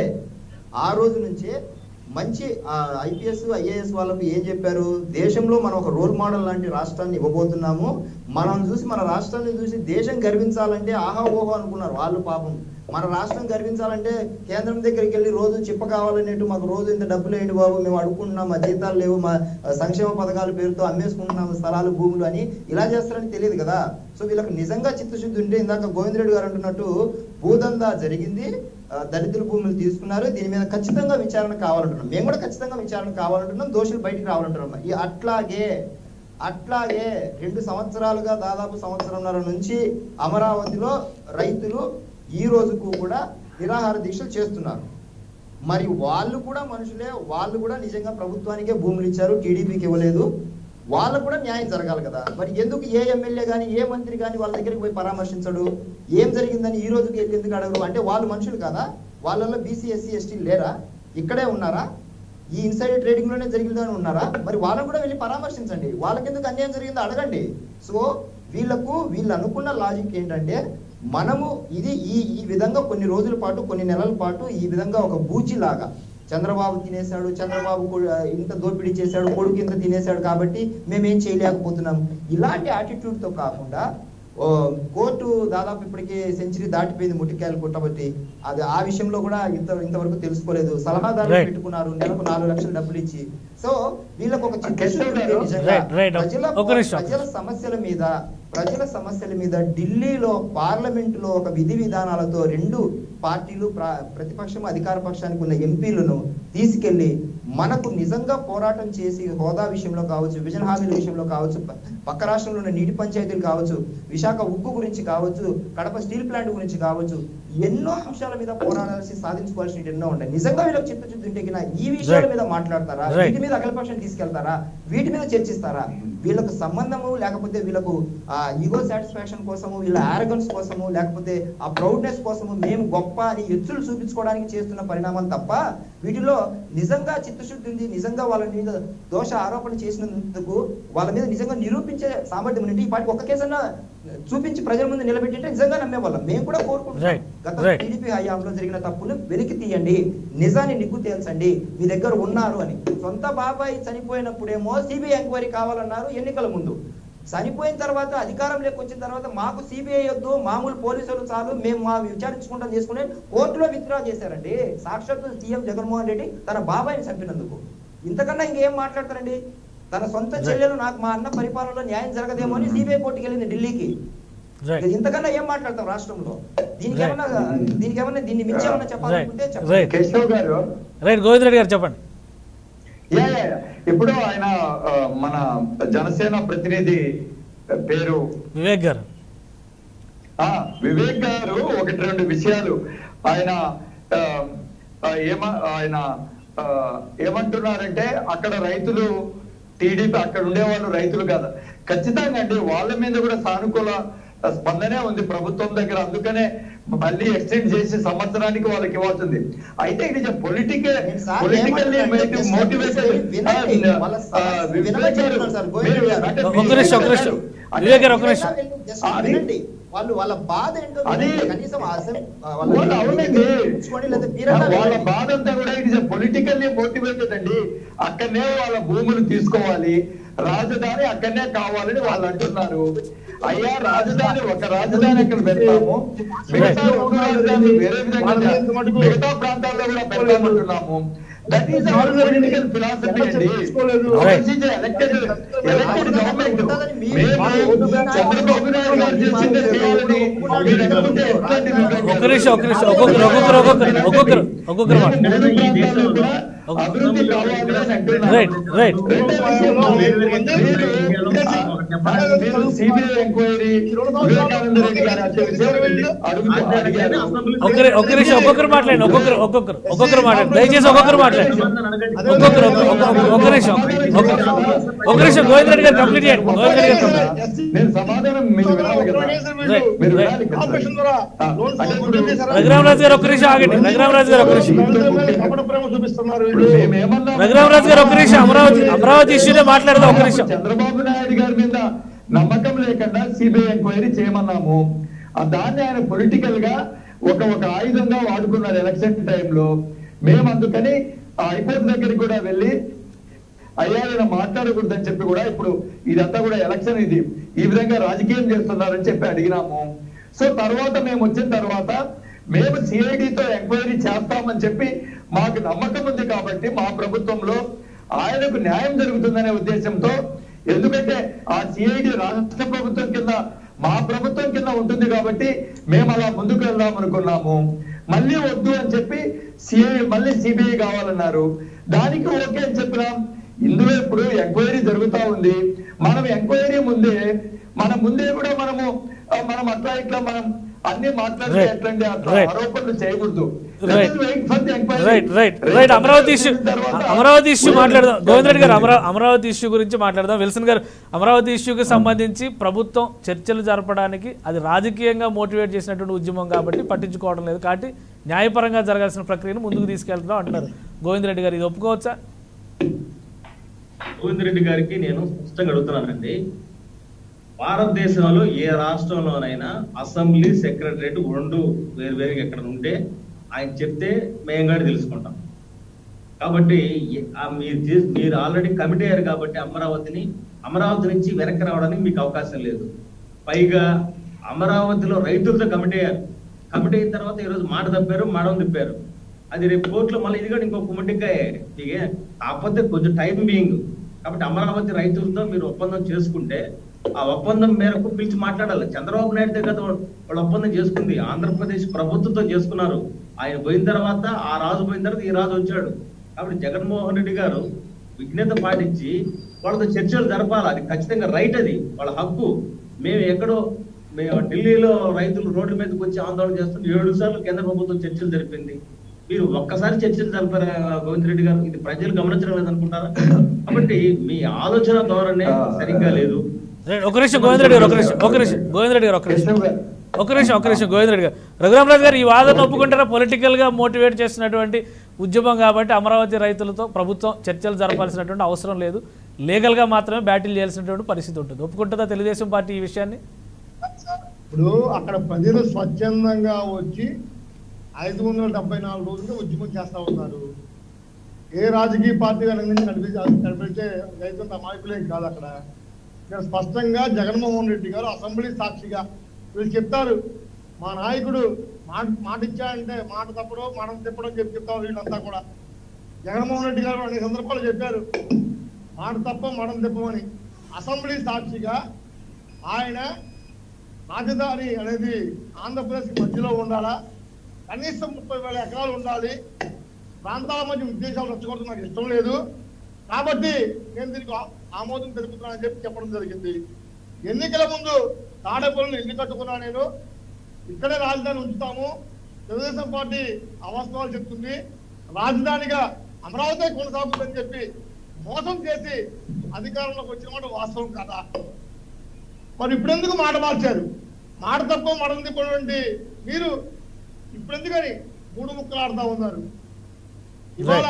Speaker 4: ఆ రోజు నుంచే మంచి ఐపీఎస్ ఐఏఎస్ వాళ్ళకు ఏం చెప్పారు దేశంలో మనం ఒక రోల్ మోడల్ లాంటి రాష్ట్రాన్ని ఇవ్వబోతున్నాము మనం చూసి మన రాష్ట్రాన్ని చూసి దేశం గర్వించాలంటే ఆహా ఓహో అనుకున్నారు వాళ్ళు పాపం మన రాష్ట్రం గర్వించాలంటే కేంద్రం దగ్గరికి వెళ్ళి రోజు చిప్ప కావాలనేట్టు మాకు రోజు ఇంత డబ్బులు వేయండి బాబు మేము అడుక్కుంటున్నాం మా జీతాలు లేవు మా ఆ, సంక్షేమ పథకాల పేరుతో అమ్మేసుకుంటున్నాం స్థలాలు భూములు అని ఇలా చేస్తారని తెలియదు కదా సో వీళ్ళకి నిజంగా చిత్తశుద్ధి ఉంటే ఇందాక గోవిందరెడ్డి గారు అంటున్నట్టు భూదందా జరిగింది ఆ, దళితుల భూములు తీసుకున్నారు దీని మీద ఖచ్చితంగా విచారణ కావాలంటున్నాం మేము కూడా ఖచ్చితంగా విచారణ కావాలంటున్నాం దోషులు బయటికి రావాలంటున్నాం ఈ అట్లాగే అట్లాగే రెండు సంవత్సరాలుగా దాదాపు సంవత్సరంన్నర నుంచి అమరావతిలో రైతులు ఈ రోజుకు కూడా నిరాహార దీక్షలు చేస్తున్నారు మరి వాళ్ళు కూడా మనుషులే వాళ్ళు కూడా నిజంగా ప్రభుత్వానికే భూములు ఇచ్చారు టీడీపీకి ఇవ్వలేదు వాళ్ళకు కూడా న్యాయం జరగాలి కదా మరి ఎందుకు ఏ ఎమ్మెల్యే కానీ ఏ మంత్రి కానీ వాళ్ళ దగ్గరికి పోయి పరామర్శించడు ఏం జరిగిందని ఈ రోజుకి వెళ్ళి ఎందుకు అడగరు అంటే వాళ్ళు మనుషులు కదా వాళ్ళల్లో బీసీ ఎస్సీ ఎస్టీ లేరా ఇక్కడే ఉన్నారా ఈ ఇన్సైడ్ ట్రేడింగ్ లోనే జరిగిందని ఉన్నారా మరి వాళ్ళని కూడా వెళ్ళి పరామర్శించండి వాళ్ళకి ఎందుకు అన్యాయం జరిగిందో అడగండి సో వీళ్ళకు వీళ్ళు అనుకున్న లాజిక్ ఏంటంటే మనము ఇది ఈ ఈ విధంగా కొన్ని రోజుల పాటు కొన్ని నెలల పాటు ఈ విధంగా ఒక బూచి లాగా చంద్రబాబు తినేశాడు చంద్రబాబు కొ- ఇంత దోపిడీ చేశాడు కొడుకు ఇంత తినేశాడు కాబట్టి మేమేం చేయలేకపోతున్నాం ఇలాంటి attitude తో కాకుండా ఓ, కోర్టు దాదాపు ఇప్పటికే సెంచరీ దాటిపోయింది ముట్టికాయలు కొట్టబట్టి అది ఆ విషయంలో కూడా ఇంత ఇంతవరకు తెలుసుకోలేదు సలహాదారులు
Speaker 1: Right.
Speaker 4: పెట్టుకున్నారు నెలకు నాలుగు లక్షలు డబ్బులు ఇచ్చి సో వీళ్ళకి ఒక చిత్తశుద్ధి ఉంది
Speaker 5: Right,
Speaker 4: నిజంగా.
Speaker 1: right.
Speaker 4: ప్రజల
Speaker 1: ఒక నిమిషం.
Speaker 4: ప్రజల సమస్యల మీద ప్రజల సమస్యల మీద ఢిల్లీలో పార్లమెంట్ లో ఒక విధి విధానాలతో రెండు పార్టీలు ప్ర- ప్రతిపక్షం అధికార పక్షానికి ఉన్న ఎంపీలను తీసుకెళ్లి మనకు నిజంగా పోరాటం చేసి హోదా విషయంలో కావచ్చు విభజన హామీల విషయంలో కావచ్చు ప- పక్క రాష్ట్రంలో ఉన్న నీటి పంచాయతీలు కావచ్చు విశాఖ ఉక్కు గురించి కావచ్చు కడప స్టీల్ ప్లాంట్ గురించి కావచ్చు ఎన్నో అంశాల మీద పోరాడాల్సి సాధించుకోవాల్సిన ఎన్నో ఉంటాయి నిజంగా వీళ్ళకి చిత్తశుద్ధి ఉంటే గిన ఈ విషయాల
Speaker 1: Right.
Speaker 4: మీద మాట్లాడతారా
Speaker 1: Right.
Speaker 4: వీటి మీద అఖిలపక్షం తీసుకెళ్తారా వీటి మీద చర్చిస్తారా వీళ్ళకు సంబంధము లేకపోతే వీళ్ళకు ఆ ఈగో సాటిస్ఫాక్షన్ కోసము వీళ్ళ ఆరగన్స్ కోసము లేకపోతే ఆ ప్రౌడ్నెస్ కోసము మేము గొప్ప అని ఎత్తులు చూపించుకోవడానికి చేస్తున్న పరిణామాలు తప్ప వీటిలో నిజంగా చిత్తశుద్ధి ఉంది నిజంగా వాళ్ళ మీద దోష ఆరోపణ చేసినందుకు వాళ్ళ మీద నిజంగా నిరూపించే సామర్థ్యం ఉంటే ఈ పాటికి ఒక్క కేసన్నా చూపించి ప్రజల ముందు నిలబెట్టింటే నిజంగా నమ్మేవాళ్ళం మేము కూడా కోరుకుంటున్నాం
Speaker 1: Right.
Speaker 4: గత
Speaker 1: Right.
Speaker 4: టీడీపీ హయాంలో జరిగిన తప్పును వెలికి తీయండి నిజాన్ని నిగ్గు తేల్చండి మీ దగ్గర ఉన్నారు అని సొంత బాబాయ్ చనిపోయినప్పుడేమో సిబిఐ ఎంక్వైరీ కావాలన్నారు ఎన్నికల ముందు చనిపోయిన తర్వాత అధికారంలోకి వచ్చిన తర్వాత మాకు సిబిఐ వద్దు మామూలు పోలీసులు చాలు మేము మా విచారించుకుంటాం చేసుకుని కోర్టులో విత్డ్రా చేశారండి సాక్షాత్తు సీఎం జగన్మోహన్ రెడ్డి తన బాబాయిని చంపినందుకు ఇంతకన్నా ఇంకేం మాట్లాడతారండి తన సొంత చెల్లెలు నాకు మా అన్న పరిపాలనలో న్యాయం జరగదేమో అని సిబిఐ కోర్టుకి వెళ్ళింది ఢిల్లీకి
Speaker 1: రైట్
Speaker 4: ఇక ఇంతకన్నా ఏం మాట్లాడతాం రాష్ట్రంలో దీనికి
Speaker 1: Right.
Speaker 4: ఏమన్నా దీనికి ఏమన్నా దీన్ని మించి ఏమన్నా చెప్పాలనుకుంటే
Speaker 1: రైట్
Speaker 4: చెప్పండి
Speaker 1: రైట్
Speaker 5: కేశవ్ గారు
Speaker 1: రైట్ గోవింద్ రెడ్డి గారు చెప్పండి
Speaker 5: యా యా యా. ఇప్పుడు ఆయన ఆ, మన జనసేన ప్రతినిధి పేరు
Speaker 1: వివేక్ గారు
Speaker 5: ఆ వివేక్ గారు ఒకటి రెండు విషయాలు ఆయన ఆ, ఆ, ఏమ ఆయన ఆ, ఏమంటున్నారంటే అక్కడ రైతులు టీడీపీ అక్కడ ఉండేవాళ్ళు రైతులు కాదు ఖచ్చితంగా అండి వాళ్ళ మీద కూడా సానుకూల స్పందనే ఉంది ప్రభుత్వం దగ్గర అందుకనే మళ్ళీ ఎక్స్టెండ్ చేసి సంవత్సరానికి వాళ్ళకి ఇవ్వాల్సింది అయితే ఇది పొలిటికల్
Speaker 4: నేను సార్
Speaker 5: పొలిటికల్లీ
Speaker 4: ఏమంటున్నానంటే just
Speaker 5: మోటివేటెడ్
Speaker 4: వినండి. వాళ్ళ సమస్య వినమని చెప్తున్నాను సార్, గోవింద్ గారు.
Speaker 1: ఒక్క నిమిషం, ఒక్క నిమిషం. వివేక్ గారు, ఒక్క నిమిషం.
Speaker 4: Just
Speaker 5: అది-
Speaker 4: వినండి వాళ్ళు వాళ్ళ బాధ ఏంటో
Speaker 5: అది-
Speaker 4: వినండి. కనీసం ఆ అసెం- ఆ వాళ్ళ
Speaker 5: వాళ్ళు అవునండి
Speaker 4: ఉంచుకోండి, లేదా మీరన్నా
Speaker 5: వాళ్ళ
Speaker 4: వినండి.
Speaker 5: బాధ అంతా కూడా ఇది పొలిటికల్లీ మోటివేటెడ్ అండి అక్కడనే వాళ్ళ భూములు తీసుకోవాలి రాజధాని అక్కడనే కావాలని వాళ్ళు అంటున్నారు అయ్యా రాజధాని ఒక రాజధాని అక్కడ పెడతాము మిగతా రెండు రాజధానులు వేరే విధంగా చే- మిగతా ప్రాంతాల్లో కూడా పెడతామంటున్నాము that is our political philosophy అండి
Speaker 1: Right.
Speaker 5: ఎలక్టెడ్ ఎలక్టెడ్ గవర్నమెంట్
Speaker 4: ఉంటుందని మీ-
Speaker 5: మేము చంద్రబాబు నాయుడు గారు చేసిందే చేయాలని మీరు అనుకుంటే ఎట్లా అండి వివేక్ గారు?
Speaker 1: ఒక్క నిమిషం, ఒక్క నిమిషం. ఒక్కొక్కరు, ఒక్కొక్కరు, ఒక్కొక్కరు, ఒక్కొక్కరు, ఒక్కొక్కరు మాట.
Speaker 5: మూడు ప్రాంతాల్లో కూడా అభివృద్ధి కావాలి అని అంటున్నారు.
Speaker 1: రైట్ రైట్
Speaker 5: రెండో విషయం, మీరు- మీరు సిబిఐ ఎంక్వైరీ వివేకానంద రెడ్డి గారు వచ్చే విషయం అడుగుతూ అడిగారు
Speaker 1: ఒక్కరి ఒక్క నిమిషం ఒక్కొక్కరు మాట్లాడండి ఒక్కొక్కరు ఒక్కొక్కరు ఒక్కొక్కరు మాట్లాడండి దయచేసి ఒక్కొక్కరు మాట్లాడండి ఒక్కొక్కరు ఒక్క- ఒక్క- ఒక్క- ఒక్క నిమిషం ఒక్క- ఒక్క నిమిషం గోవింద్ రెడ్డి గారు కంప్లీట్ చేయండి గోవింద్ రెడ్డి గారు కంప్లీట్
Speaker 5: నేను సమాధానం మీరు వినాలి కదా
Speaker 1: రైట్,
Speaker 5: మీరు
Speaker 1: రైట్.
Speaker 5: వినాలి కదా ఆ, అంటే ఇప్పుడు
Speaker 1: రఘురామరాజు గారు ఒక్క నిమిషం ఆగండి రఘురామరాజు గారు ఒక్క నిమిషం
Speaker 2: ప్రేమ చూపిస్తున్నారు
Speaker 5: ఇప్పుడు మేమేమన్నాము?
Speaker 1: రఘురామరాజు గారు ఒక్క నిమిషం అమరావతి అమరావతి ఇష్యూనే మాట్లాడదాం ఒక్క నిమిషం
Speaker 5: చంద్రబాబు నాయుడు గారి మీద నమ్మకం లేకుండా సిబిఐ ఎంక్వైరీ చేయమన్నాము ఆ దాన్ని ఆయన పొలిటికల్ గా ఒక ఒక ఆయుధంగా వాడుకున్నారు ఎలక్షన్ టైంలో మేము అందుకని ఆ హైకోర్టు దగ్గరికి కూడా వెళ్ళి అయ్యా ఈయన మాట్లాడకూడదని చెప్పి కూడా ఇప్పుడు ఇదంతా కూడా ఎలక్షన్ ఇది ఈ విధంగా రాజకీయం చేస్తున్నారని చెప్పి అడిగినాము సో తర్వాత మేము వచ్చిన తర్వాత మేము సిఐడితో ఎంక్వైరీ చేస్తామని చెప్పి మాకు నమ్మకం ఉంది కాబట్టి మా ప్రభుత్వంలో ఆయనకు న్యాయం జరుగుతుందనే ఉద్దేశంతో ఎందుకంటే ఆ సిఐడి రాష్ట్ర ప్రభుత్వం కింద మా ప్రభుత్వం కింద ఉంటుంది కాబట్టి మేము అలా ముందుకు వెళ్దాం అనుకున్నాము మళ్ళీ వద్దు అని చెప్పి సిఐ మళ్ళీ సిబిఐ కావాలన్నారు దానికి ఓకే అని చెప్పినాం ఇందులో ఇప్పుడు ఎంక్వైరీ జరుగుతా ఉంది మనం ఎంక్వైరీ ముందే మన ముందే కూడా మనము ఆ, మనం అట్లా ఇట్లా మనం అన్ని మాట్లాడితే
Speaker 1: Right.
Speaker 5: ఎట్లండి అట్లా
Speaker 1: Right.
Speaker 5: ఆరోపణలు చేయకూడదు
Speaker 1: Right.
Speaker 5: Let us wait for the inquiry.
Speaker 1: Right right right Amaravati issue
Speaker 5: తర్వాత
Speaker 1: అమరావతి ఇష్యూ మాట్లాడదాం గోవింద్ రెడ్డి గారు అమరా అమరావతి ఇష్యూ గురించి మాట్లాడదాం విల్సన్ గారు అమరావతి ఇష్యూకి సంబంధించి ప్రభుత్వం చర్చలు జరపడానికి అది రాజకీయంగా మోటివేట్ చేసినటువంటి ఉద్యమం కాబట్టి పట్టించుకోవడం లేదు కాబట్టి న్యాయపరంగా జరగాల్సిన ప్రక్రియను ముందుకు తీసుకెళ్తున్నాం అంటున్నారు గోవింద్ రెడ్డి గారు ఇది ఒప్పుకోవచ్చా
Speaker 3: గోవింద్ రెడ్డి గారికి నేను స్పష్టంగా అడుగుతున్నానండి భారతదేశంలో ఏ రాష్ట్రంలోనైనా అసెంబ్లీ సెక్రటరేట్ రెండు వేరు వేరుగా ఎక్కడ ఉంటే ఆయన చెప్తే మేము కూడా తెలుసుకుంటాం కాబట్టి ఏ- ఆ మీరు చే- మీరు ఆల్రెడీ కమిట్ అయ్యారు కాబట్టి అమరావతిని అమరావతి నుంచి వెనక్కి రావడానికి మీకు అవకాశం లేదు పైగా అమరావతిలో రైతులతో కమిట్ అయ్యారు కమిట్ అయిన తర్వాత ఈరోజు మాట తప్పారు మాడం తిప్పారు అది రేపు కోర్టులో మళ్ళీ ఇది కూడా ఇంకొక ముట్టికాయ ఇక కాకపోతే కొంచెం టైం బీయింగ్ కాబట్టి అమరావతి రైతులతో మీరు ఒప్పందం చేసుకుంటే ఆ ఒప్పందం మేరకు పిలిచి మాట్లాడాలి చంద్రబాబు నాయుడు దగ్గర వాళ్ళు ఒప్పందం చేసుకుంది ఆంధ్రప్రదేశ్ ప్రభుత్వంతో చేసుకున్నారు ఆయన పోయిన తర్వాత ఆ రాజు పోయిన తర్వాత ఈ రాజు వచ్చాడు కాబట్టి జగన్మోహన్ రెడ్డి గారు విఘ్నత పాటించి వాళ్ళతో చర్చలు జరపాలి అది ఖచ్చితంగా రైట్ అది వాళ్ళ హక్కు మేము ఎక్కడో మేము ఢిల్లీలో రైతులు రోడ్ల మీదకి వచ్చి ఆందోళన చేస్తున్న ఏడు సార్లు కేంద్ర ప్రభుత్వం చర్చలు జరిపింది మీరు ఒక్కసారి చర్చలు జరిపారా గోవింద్ రెడ్డి గారు ఇది ప్రజలు గమనించడం లేదనుకుంటారా కాబట్టి మీ ఆలోచన ధోరణి సరిగ్గా లేదు
Speaker 1: రైట్, ఒక నిమిషం గోవింద్ రెడ్డి గారు ఒక నిమిషం ఒక నిమిషం గోవింద్ రెడ్డి గారు ఒక నిమిషం
Speaker 5: కేశవ్ గారు
Speaker 1: ఒక నిమిషం ఒక నిమిషం గోవింద్ రెడ్డి గారు రఘురామరాజు గారు ఈ వాదన ఒప్పుకుంటారా పొలిటికల్ గా మోటివేట్ చేస్తున్నటువంటి ఉద్యమం కాబట్టి అమరావతి రైతులతో ప్రభుత్వం చర్చలు జరపాల్సినటువంటి అవసరం లేదు లీగల్ గా మాత్రమే బ్యాటిల్ చేయాల్సినటువంటి పరిస్థితి ఉంటుంది ఒప్పుకుంటుందా తెలుగుదేశం పార్టీ ఈ విషయాన్ని
Speaker 2: ఇప్పుడు అక్కడ ప్రజలు స్వచ్ఛందంగా వచ్చి ఐదు వందల డెబ్బై నాలుగు రోజులుగా ఉద్యమం చేస్తా ఉన్నారు ఏ రాజకీయ పార్టీ వెనక నుంచి నడిపించే నడిపించే రైతుల అమాయకులేం కాదు అక్కడ ఇక్కడ స్పష్టంగా జగన్మోహన్ రెడ్డి గారు అసెంబ్లీ సాక్షిగా వీళ్ళు చెప్తారు మా నాయకుడు మాట మాట ఇచ్చాడంటే మాట తప్పడం మాట తిప్పడం చెప్పి చెప్తారు వీళ్ళంతా కూడా జగన్మోహన్ రెడ్డి గారు అనేక సందర్భాలు చెప్పారు మాట తప్ప మడం తిప్పమని అసెంబ్లీ సాక్షిగా ఆయన రాజధాని అనేది ఆంధ్రప్రదేశ్ మధ్యలో ఉండాలా కనీసం ముప్పై వేల ఎకరాలు ఉండాలి ప్రాంతాల మధ్య ఉద్దేశాలు రచ్చకూడదు నాకు ఇష్టం లేదు కాబట్టి నేను దీనికి ఆ- ఆమోదం తెలుపుతున్నానని చెప్పి చెప్పడం జరిగింది ఎన్నికల ముందు తాడేపల్లిని ఇల్లు కట్టుకున్నా నేను ఇక్కడే రాజధాని ఉంచుతాము తెలుగుదేశం పార్టీ అవాస్తవాలు చెప్తుంది రాజధానిగా అమరావతి కొనసాగుతుందని చెప్పి మోసం చేసి అధికారంలోకి వచ్చిన మాట వాస్తవం కదా మరి ఇప్పుడెందుకు మాట మార్చారు మాట తప్ప మడం తిప్పటువంటి మీరు ఇప్పుడెందుకని మూడు ముక్కలు ఆడుతా ఉన్నారు ఇవాళ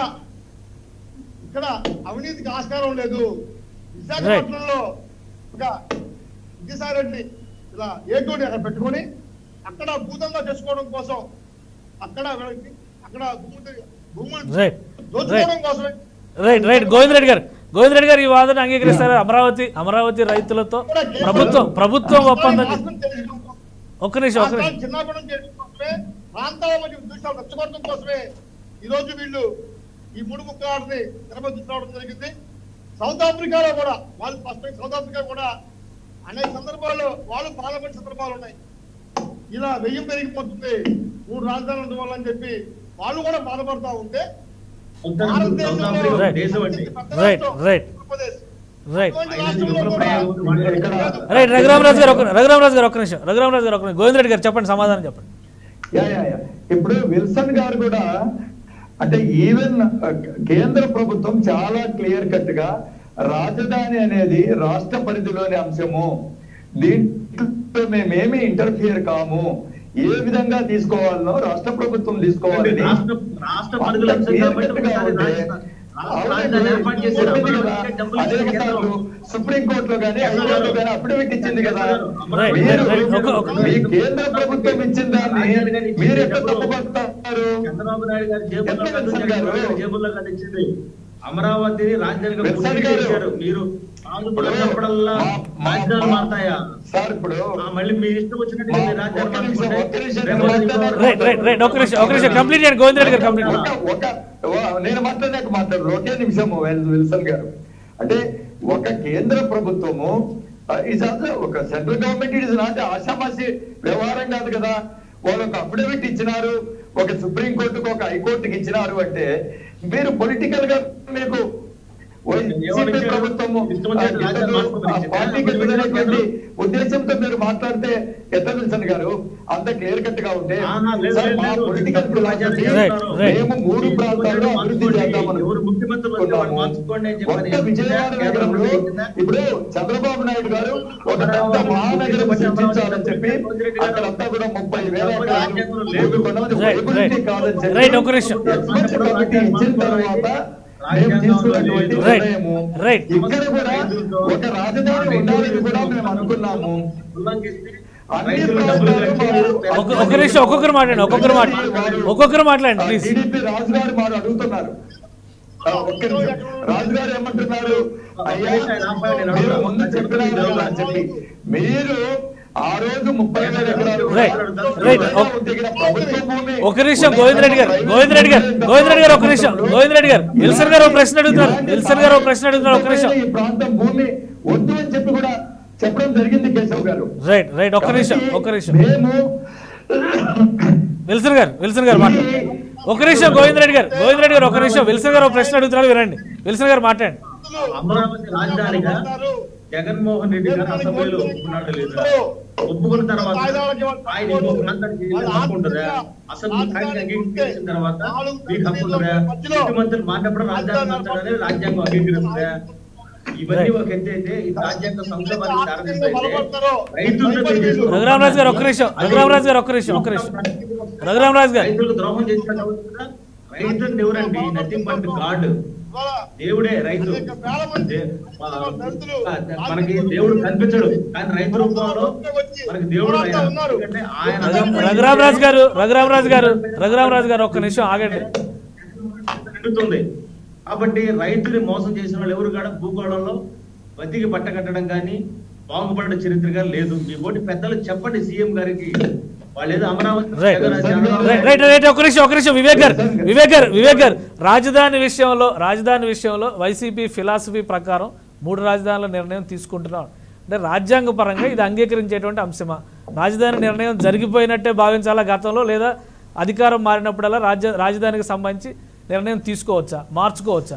Speaker 2: ఇక్కడ అవినీతికి ఆస్కారం లేదు విశాఖపట్నంలో ఒక విజయసాయి రెడ్డి ఇలా ఏటోటి అక్కడ పెట్టుకొని అక్కడ భూతంగా చేసుకోవడం కోసం అక్కడ వీళ్ళకి అక్కడ భూమి భూములు
Speaker 1: రైట్
Speaker 2: దోచుకోవడం కోసమే
Speaker 1: రైట్ రైట్ గోవింద్ రెడ్డి గారు గోవింద్ రెడ్డి గారు ఈ వాదన అంగీకరిస్తారా అమరావతి అమరావతి రైతులతో ప్రభుత్వం ప్రభుత్వం ఒప్పందం చే-
Speaker 2: నాశనం చేయడం కోసం.
Speaker 1: ఒక్క నిమిషం ఒక్క నిమిషం
Speaker 2: రాష్ట్రాలు చిన్నాభిన్నం చేయడం కోసమే ప్రాంతాల మధ్య ఉద్దేశాలు రెచ్చగొట్టడం కోసమే ఈ రోజు వీళ్ళు ఈ మూడు ముక్కలాడిని తిరుపతి తీసుకురావడం జరిగింది సౌత్ ఆఫ్రికాలో కూడా వాళ్ళు స్పష్టంగా సౌత్ ఆఫ్రికా కూడా అనేక సందర్భాల్లో వాళ్ళు పార్లమెంట్ సందర్భాలు ఉన్నాయి ఇలా వెయ్యం పెరిగిపోతుంది మూడు రాజధానులు ఉండడం వల్ల అని చెప్పి వాళ్ళు కూడా బాధపడతా ఉంటే భారతదేశంలో
Speaker 1: Right.
Speaker 3: దేశం అండి
Speaker 2: పెద్ద
Speaker 1: Right,
Speaker 2: రాష్ట్రం
Speaker 1: right.
Speaker 2: ఆంధ్రప్రదేశ్.
Speaker 1: రైట్
Speaker 2: అటువంటి
Speaker 3: ఆయన
Speaker 2: రాష్ట్రంలో
Speaker 3: ఇప్పుడు
Speaker 2: కూడా
Speaker 3: ప్రయాణం
Speaker 5: ఇక్కడ
Speaker 1: రైట్ రఘురామరాజు గారు ఒక రఘురామరాజు గారు ఒక్క నిమిషం రఘురామరాజు గారు ఒక్క నిమిషం గోవింద్ రెడ్డి గారు చెప్పండి సమాధానం చెప్పండి
Speaker 5: యా యా యా ఇప్పుడు విల్సన్ గారు కూడా అంటే ఈవెన్ కేంద్ర ప్రభుత్వం చాలా క్లియర్ కట్ గా రాజధాని అనేది రాష్ట్ర పరిధిలోని అంశము దీంట్లో మేమేమి ఇంటర్ఫియర్ కాము ఏ విధంగా తీసుకోవాలనో రాష్ట్ర ప్రభుత్వం తీసుకోవాలని
Speaker 3: రాష్ట్ర రాష్ట్ర పరిధుల అంశం కాబట్టి ఒకసారి రాష్ట్ర- రాష్ట్ర రాజధాని ఏర్పాటు చేశారు అమరావతికి డబ్బులు ఇచ్చిన కేంద్రం.
Speaker 5: సుప్రీం కోర్టులో కానీ హైకోర్టులో కానీ అఫిడవిట్ ఇచ్చింది కదా
Speaker 1: Right,
Speaker 5: మీరు
Speaker 1: right, right. ఒక- ఒక-
Speaker 5: మీ కేంద్ర ప్రభుత్వం ఇచ్చిన దాన్ని మీరు ఎట్లా తప్పుపడతారు
Speaker 3: చంద్రబాబు నాయుడు గారి జేబుల్లో
Speaker 5: ఎట్లా
Speaker 3: కాదు,
Speaker 5: విల్సన్
Speaker 3: జగన్మోహన్
Speaker 5: గారు?
Speaker 3: రెడ్డి జేబుల్లో కాదు ఇచ్చింది అమరావతిని రాజధానిగా
Speaker 5: విల్సన్
Speaker 3: పూర్తి
Speaker 5: గారు.
Speaker 3: చేశారు మీరు ఆంధ్రప్రదేశ్ప్పుడల్లా
Speaker 5: మా- మా-
Speaker 3: రాజధానులు
Speaker 5: మా-
Speaker 3: మారుతాయా
Speaker 5: సార్ ఇప్పుడు
Speaker 3: ఆ, మళ్ళీ మీ ఇష్టం వచ్చినట్టుగా మీరు రాజధాని
Speaker 5: ఒక్క నిమిషం,
Speaker 3: మార్చుకుంటే
Speaker 5: ఒక్క నిమిషం
Speaker 3: రేపు
Speaker 5: నేను
Speaker 3: పొద్దున్న
Speaker 5: మాట్లాడాను.
Speaker 1: రైట్ రైట్ రైట్ ఒక నిమిషం ఒక నిమిషం కంప్లీట్ చేయండి గోవింద్ రెడ్డి గారు కంప్లీట్
Speaker 5: ఒక ఒక ఓ- నేను మాట్లాడినాక మాట్లాడు ఒకే నిమిషము విల్- విల్సన్ గారు అంటే ఒక కేంద్ర ప్రభుత్వము ఇస్ ఆల్సో ఒక central government it is not ఆషామాషి వ్యవహారం కాదు కదా వాళ్ళు ఒక అఫిడవిట్ ఇచ్చినారు ఒక సుప్రీం కోర్టుకు ఒక హైకోర్టుకి ఇచ్చినారు అంటే మీరు పొలిటికల్ గా మీకు వైసీపీ
Speaker 3: ఏమనిచ్చారు?
Speaker 5: ప్రభుత్వము
Speaker 3: ఇష్టం వచ్చినట్టు
Speaker 5: ఆ
Speaker 3: రాజ్యాంగం మార్చుకోమని
Speaker 5: ఆ
Speaker 3: ఇచ్చిందా?
Speaker 5: పార్టీకి ఎదురైనటువంటి ఉద్దేశంతో మీరు మాట్లాడితే ఎట్లా విల్సన్ గారు అంత క్లియర్ కట్ గా ఉంటే
Speaker 3: ఆహా, లేదు,
Speaker 5: సార్,
Speaker 3: లేదు,
Speaker 5: మా
Speaker 3: లేదు.
Speaker 5: Political philosophy
Speaker 1: Right, right.
Speaker 5: మేము మూడు ప్రాంతాల్లో అభివృద్ధి చేద్దాం
Speaker 3: ఎవరు ముఖ్యమంత్రులు వస్తే వాళ్ళు మార్చుకోండి అని చెప్పని
Speaker 5: ఒక్క విజయవాడ నగరంలో ఇప్పుడు చంద్రబాబు నాయుడు గారు ఒక పెద్ద మహానగరం సృష్టించాలని చెప్పి అక్కడంతా కూడా ముప్పై వేల ఎకరాలు భూమి కొన్నది
Speaker 1: Right,
Speaker 5: ఎబిలిటీ
Speaker 1: right.
Speaker 5: కాదని చెప్పి
Speaker 1: Right, ఒక్క నిమిషం.
Speaker 5: ఎక్స్పెన్స్ కమిటీ ఇచ్చిన తర్వాత మేము తీసుకున్నటువంటి
Speaker 1: Right,
Speaker 5: నిర్ణయము
Speaker 1: right.
Speaker 5: ఇక్కడ కూడా ఒక రాజధాని ఉండాలని కూడా మేము అనుకున్నాము
Speaker 3: ఉల్లంఘిస్తే
Speaker 5: అన్ని
Speaker 3: రైతులు డబ్బులు
Speaker 5: ప్రాంతాలు
Speaker 3: కట్టి
Speaker 1: ఒక ఒక నిమిషం ఒక్కొక్కరు మాట్లాడండి ఒక్కొక్కరు మాట్లాడండి ఒక్కొక్కరు మాట్లాడండి ప్లీజ్
Speaker 5: టీడీపీ రాజు గారు మాకు అడుగుతున్నారు ఆ, ఒక్క నిమిషం. రాజు గారు ఏమంటున్నారు అయ్యా
Speaker 3: ఆయన అబ్బాయి నేను
Speaker 5: మీరు
Speaker 3: అడుగుతాను.
Speaker 5: ముందు చెప్పినారు కదా అని చెప్పి మీరు ఆ రోజు ముప్పై వేల ఎకరాలు
Speaker 1: Right. Right. ఒక-
Speaker 5: దగ్గర ప్రభుత్వ భూమి
Speaker 1: ఒక నిమిషం గోవింద్ రెడ్డి గారు గోవింద్ రెడ్డి గారు గోవింద్ రెడ్డి గారు ఒక నిమిషం గోవింద్ రెడ్డి గారు విల్సన్ గారు ఒక ప్రశ్న అడుగుతున్నారు విల్సన్ గారు ఒక ప్రశ్న అడుగుతున్నారు ఒక నిమిషం
Speaker 5: ఈ ప్రాంతం భూమి వద్దు అని చెప్పి కూడా చెప్పడం జరిగింది కేశవ్ గారు
Speaker 1: రైట్ రైట్ ఒక్క నిమిషం ఒక్క నిమిషం
Speaker 5: మేము
Speaker 1: విల్సన్ గారు విల్సన్ గారు మాట్లాడండి ఒక నిమిషం గోవింద్ రెడ్డి గారు గోవింద్ రెడ్డి గారు ఒక నిమిషం విల్సన్ గారు ఒక ప్రశ్న అడుగుతున్నాడు వినండి విల్సన్ గారు మాట్లాడండి
Speaker 3: అమరావతి రాజధానిగా జగన్మోహన్ రెడ్డి గారు అసెంబ్లీలో ఒప్పుకున్నాడు లేదా ఒప్పుకున్న తర్వాత ఆయన ఇంకో ప్రాంతానికి వెళ్ళే హక్కు ఉంటుందా అసలు కాగితం అంగీకరించిన తర్వాత మీకు హక్కు ఉంటుందా ముఖ్యమంత్రి మాట్లాడప్పుడు రాజధాని మార్చాలని రాజ్యాంగం అంగీకరిస్తుందా ఇవన్నీ ఒక ఎత్తు అయితే ఈ రాజ్యాంగ సంక్షోభానికి దారితీస్తే రైతులను మీరు చేసుకున్న
Speaker 1: రఘురామరాజు గారు ఒక్క నిమిషం రఘురామరాజు గారు ఒక్క నిమిషం ఒక్క నిమిషం రఘురామరాజు గారు
Speaker 3: రైతులకు ద్రోహం చేసిన కాబట్టి రైతులు ఎవరండి నథింగ్ బట్ గాడ్ దేవుడే రైతు దే- ఆ, మనకి దేవుడు కనిపించడు కానీ రైతు రూపంలో మనకి దేవుడు ఆయన. ఎందుకంటే ఆయన
Speaker 1: రఘు- రఘురామరాజు గారు రఘురామరాజు గారు రఘురామరాజు గారు ఒక్క నిమిషం ఆగండి
Speaker 3: నిండుతుంది కాబట్టి రైతుని మోసం చేసిన వాళ్ళు ఎవరు కూడా భూగోళంలో బతికి బట్ట కట్టడం కానీ బాగుపడ్డ చరిత్ర కానీ లేదు మీ ఓటి పెద్దలు చెప్పండి సీఎం గారికి వాళ్ళు ఏదో Amaravati
Speaker 1: right
Speaker 3: Jagan Jagan
Speaker 1: right right right ఒక నిమిషం ఒక నిమిషం వివేక్ గారు వివేక్ గారు వివేక్ గారు రాజధాని విషయంలో రాజధాని విషయంలో వైసీపీ ఫిలాసఫీ ప్రకారం మూడు రాజధానుల నిర్ణయం తీసుకుంటున్నాం అంటే రాజ్యాంగ పరంగా ఇది అంగీకరించేటువంటి అంశమా రాజధాని నిర్ణయం జరిగిపోయినట్టే భావించాలా గతంలో లేదా అధికారం మారినప్పుడల్లా రాజ్య రాజధానికి సంబంధించి నిర్ణయం తీసుకోవచ్చా మార్చుకోవచ్చా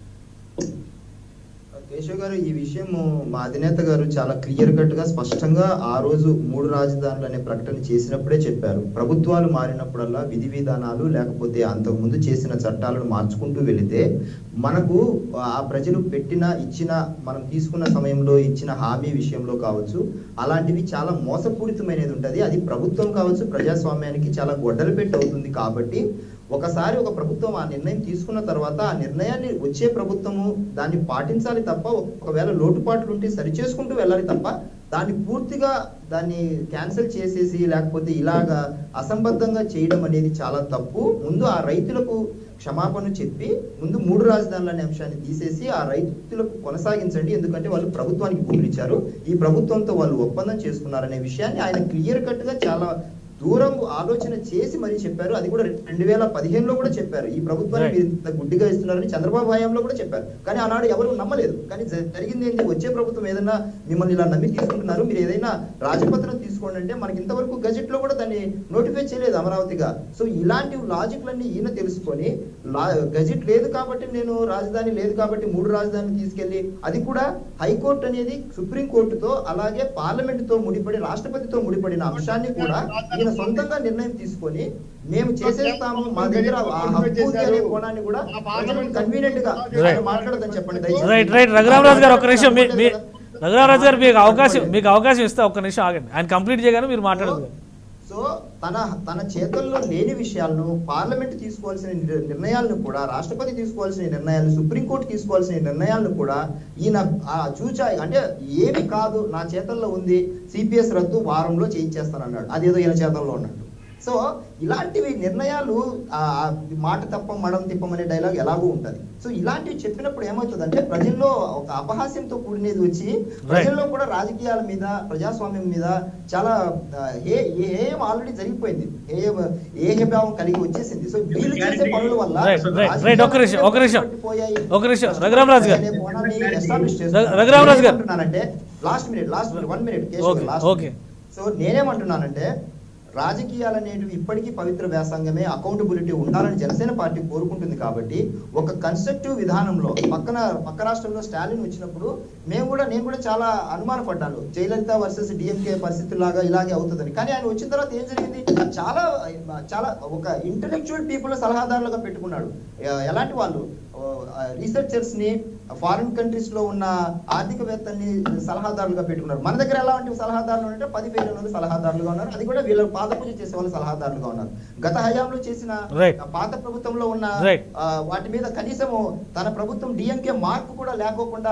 Speaker 4: కేశవ్ గారు ఈ విషయం మా అధినేత గారు చాలా క్లియర్ కట్ గా స్పష్టంగా ఆ రోజు మూడు రాజధానులు అనే ప్రకటన చేసినప్పుడే చెప్పారు ప్రభుత్వాలు మారినప్పుడల్లా విధి విధానాలు లేకపోతే అంతకుముందు చేసిన చట్టాలను మార్చుకుంటూ వెళితే మనకు ఆ ప్రజలు పెట్టిన ఇచ్చిన మనం తీసుకున్న సమయంలో ఇచ్చిన హామీ విషయంలో కావచ్చు అలాంటివి చాలా మోసపూరితమైనది ఉంటుంది అది ప్రభుత్వం కావచ్చు ప్రజాస్వామ్యానికి చాలా గొడ్డలు పెట్టి అవుతుంది కాబట్టి ఒకసారి ఒక ప్రభుత్వం ఆ నిర్ణయం తీసుకున్న తర్వాత ఆ నిర్ణయాన్ని వచ్చే ప్రభుత్వము దాన్ని పాటించాలి తప్ప ఒకవేళ లోటుపాట్లు ఉంటే సరి చేసుకుంటూ వెళ్ళాలి తప్ప దాన్ని పూర్తిగా దాన్ని క్యాన్సిల్ చేసేసి లేకపోతే ఇలాగా అసంబద్ధంగా చేయడం అనేది చాలా తప్పు ముందు ఆ రైతులకు క్షమాపణ చెప్పి ముందు మూడు రాజధానులు అనే అంశాన్ని తీసేసి ఆ రైతులకు కొనసాగించండి ఎందుకంటే వాళ్ళు ప్రభుత్వానికి భూములు ఇచ్చారు ఈ ప్రభుత్వంతో వాళ్ళు ఒప్పందం చేసుకున్నారనే విషయాన్ని ఆయన క్లియర్ కట్ గా చాలా దూరం ఆలోచన చేసి మరీ చెప్పారు అది కూడా రెండు వేల పదిహేనులో కూడా చెప్పారు ఈ ప్రభుత్వాన్ని
Speaker 1: Right.
Speaker 4: మీరు ఇంత గుడ్డిగా ఇస్తున్నారని చంద్రబాబు హయాంలో కూడా చెప్పారు కానీ ఆనాడు ఎవరు నమ్మలేదు కానీ జ- జరిగింది ఏంటి వచ్చే ప్రభుత్వం ఏదైనా మిమ్మల్ని ఇలా నమ్మి తీసుకుంటున్నారు మీరు ఏదైనా రాజపత్రం తీసుకోండి అంటే మనకి ఇంతవరకు గజెట్ లో కూడా దాన్ని నోటిఫై చేయలేదు అమరావతిగా సో ఇలాంటి లాజిక్లన్నీ ఈయన తెలుసుకొని లా గజెట్ లేదు కాబట్టి నేను రాజధాని లేదు కాబట్టి మూడు రాజధానులు తీసుకెళ్లి అది కూడా హైకోర్టు అనేది సుప్రీం కోర్టుతో అలాగే పార్లమెంట్ తో ముడిపడి రాష్ట్రపతితో ముడిపడిన అంశాన్ని కూడా ఈయన సొంతంగా నిర్ణయం తీసుకొని మేము చేసేస్తాము మా దగ్గర ఆ హక్కు ఉంది అనే కోణాన్ని కూడా కన్వీనియంట్ గా
Speaker 1: Right.
Speaker 4: మాట్లాడదని చెప్పండి దయచేసి.
Speaker 1: రైట్ రైట్ రఘురామరాజు గారు ఒక్క నిమిషం మీ మీ రఘురామరాజు గారు మీకు అవకాశం మీకు అవకాశం ఇస్తే ఒక్క నిమిషం ఆగండి ఆయన కంప్లీట్ చేయగానే మీరు మాట్లాడదు
Speaker 4: సో తన తన చేతుల్లో లేని విషయాలను పార్లమెంట్ తీసుకోవాల్సిన నిర్- నిర్ణయాలను కూడా రాష్ట్రపతి తీసుకోవాల్సిన నిర్ణయాలను సుప్రీంకోర్టు తీసుకోవాల్సిన నిర్ణయాలను కూడా ఈయన ఆ చూచా అంటే ఏమి కాదు నా చేతల్లో ఉంది సిపిఎస్ రద్దు వారంలో చేయించేస్తానన్నాడు అదేదో ఈయన చేతల్లో ఉన్నట్టు సో ఇలాంటివి నిర్ణయాలు ఆ ఆ మాట తప్పం మడం తిప్పం అనే డైలాగ్ ఎలాగూ ఉంటది సో ఇలాంటివి చెప్పినప్పుడు ఏమవుతుందంటే ప్రజల్లో ఒక అపహాస్యంతో కూడినది వచ్చి ప్రజల్లో కూడా రాజకీయాల మీద ప్రజాస్వామ్యం మీద చాలా ఆ, ఏ ఏం ఆల్రెడీ జరిగిపోయింది ఏ ఏ భావం కలిగి వచ్చేసింది సో వీళ్ళు చేసే పనుల వల్ల
Speaker 1: Right, right, right. ఒక్క నిమిషం, ఒక్క నిమిషం.
Speaker 4: పోయాయి.
Speaker 1: ఒక్క నిమిషం. రఘురామరాజు గారు.
Speaker 4: అనే కోణాన్ని establish
Speaker 1: రఘు-
Speaker 4: చేస్తున్నారు.
Speaker 1: రఘురామరాజు గారు.
Speaker 4: నేనేమంటున్నానంటే last minute last one minute
Speaker 1: Okay, okay.
Speaker 4: So నేనేమంటున్నానంటే రాజకీయాలు అనేటివి ఇప్పటికీ పవిత్ర వ్యాసంగమే అకౌంటబిలిటీ ఉండాలని జనసేన పార్టీ కోరుకుంటుంది కాబట్టి ఒక కన్స్ట్రక్టివ్ విధానంలో పక్కన పక్క రాష్ట్రంలో స్టాలిన్ వచ్చినప్పుడు మేము కూడా నేను కూడా చాలా అనుమానపడ్డాను జయలలిత వర్సెస్ డిఎంకే పరిస్థితుల్లాగా ఇలాగే అవుతుందని కానీ ఆయన వచ్చిన తర్వాత ఏం జరిగింది చాలా చాలా ఒక ఇంటలెక్చువల్ పీపుల్ సలహాదారులుగా పెట్టుకున్నాడు ఎ- ఎలాంటి వాళ్ళు రీసెర్చర్స్ ని ఫారిన్ కంట్రీస్ లో ఉన్న ఆర్థికవేత్తల్ని సలహాదారులుగా పెట్టుకున్నారు మన దగ్గర ఎలాంటి సలహాదారులు అంటే పదివేల మంది సలహాదారులుగా ఉన్నారు అది కూడా వీళ్ళ పాద పూజ చేసే వాళ్ళు సలహాదారులుగా ఉన్నారు గత హయాంలో చేసిన
Speaker 1: Right.
Speaker 4: పాత ప్రభుత్వంలో ఉన్న
Speaker 1: Right.
Speaker 4: ఆ, వాటి మీద కనీసము తన ప్రభుత్వం డిఎంకే మార్క్ కూడా లేకోకుండా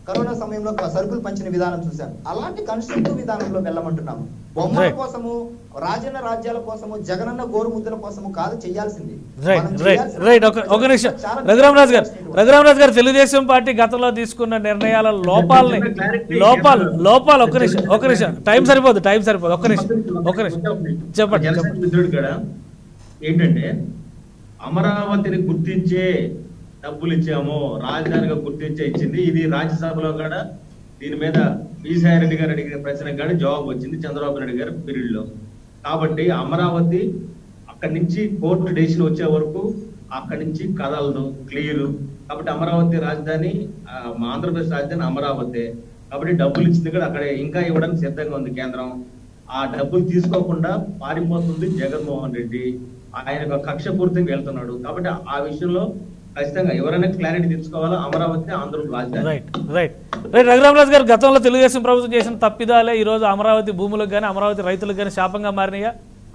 Speaker 4: కరోనా సమయంలో సరుకులు పంచిన విధానం చూసాం అలాంటి కన్స్ట్రక్టివ్ విధానంలో వెళ్ళమంటున్నాము బొమ్మల
Speaker 1: Right.
Speaker 4: కోసము రాజన్న రాజ్యాల కోసము జగనన్న గోరుముద్దల కోసము కాదు చేయాల్సింది
Speaker 1: రైట్
Speaker 4: మనం
Speaker 1: రైట్
Speaker 4: చేయాల్సింది
Speaker 1: రైట్ ఒక ఒక నిమిషం
Speaker 4: చాలా
Speaker 1: రఘురామరాజు గారు
Speaker 4: చాలా
Speaker 1: రఘురామరాజు గారు తెలుగుదేశం పార్టీ గతంలో తీసుకున్న నిర్ణయాల లోపాలని లోపాలు లోపాలు ఒక్క నిమిషం ఒక్క నిమిషం టైం సరిపోదు టైం సరిపోదు ఒక్క నిమిషం ఒక్క నిమిషం చెప్పండి
Speaker 3: జనసేన
Speaker 1: చెప్పండి
Speaker 3: మిత్రుడు కూడా ఏంటంటే అమరావతిని గుర్తించే డబ్బులు ఇచ్చాము రాజధానిగా గుర్తించే ఇచ్చింది ఇది రాజ్యసభలో కూడా దీని మీద విజయసాయి రెడ్డి గారు అడిగిన ప్రశ్నకు కూడా జవాబు వచ్చింది చంద్రబాబు నాయుడు గారి పీరియడ్ లో కాబట్టి అమరావతి అక్కడి నుంచి కోర్టు డెసిషన్ వచ్చే వరకు అక్కడి నుంచి కదలదు క్లియర్ కాబట్టి అమరావతి రాజధాని ఆ, మా ఆంధ్రప్రదేశ్ రాజధాని అమరావతి కాబట్టి డబ్బులు ఇచ్చింది కూడా అక్కడే ఇంకా ఇవ్వడానికి సిద్ధంగా ఉంది కేంద్రం ఆ డబ్బులు తీసుకోకుండా పారిపోతుంది జగన్మోహన్ రెడ్డి ఆయన ఒక కక్షపూరితంగా వెళ్తున్నాడు కాబట్టి ఆ విషయంలో ఖచ్చితంగా ఎవరైనా క్లారిటీ తెచ్చుకోవాలా అమరావతి ఆంధ్ర రాజధాని
Speaker 1: రైట్ రైట్ రైట్ రఘురామరాజు గారు గతంలో తెలుగుదేశం ప్రభుత్వం చేసిన తప్పిదాలే ఈ రోజు అమరావతి భూములకు కానీ అమరావతి రైతులకు కానీ శాపంగా మారినాయా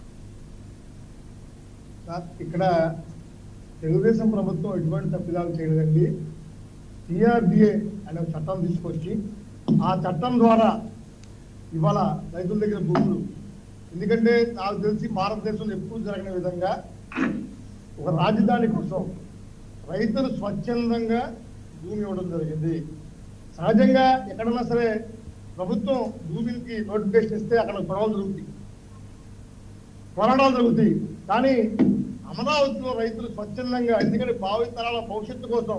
Speaker 2: సార్, ఇక్కడ తెలుగుదేశం ప్రభుత్వం ఎటువంటి తప్పిదాలు చేయలేదండి సిఆర్డిఏ అనే ఒక చట్టం తీసుకొచ్చి ఆ చట్టం ద్వారా ఇవాళ రైతుల దగ్గర భూములు ఎందుకంటే నాకు తెలిసి భారతదేశంలో ఎప్పుడు జరగని విధంగా ఒక రాజధాని కోసం రైతులు స్వచ్ఛందంగా భూమి ఇవ్వడం జరిగింది సహజంగా ఎక్కడన్నా సరే ప్రభుత్వం భూమికి నోటిఫికేషన్ ఇస్తే అక్కడ గొడవలు జరుగుతాయి పోరాటాలు జరుగుతాయి కానీ అమరావతిలో రైతులు స్వచ్ఛందంగా ఎందుకంటే భావితరాల భవిష్యత్తు కోసం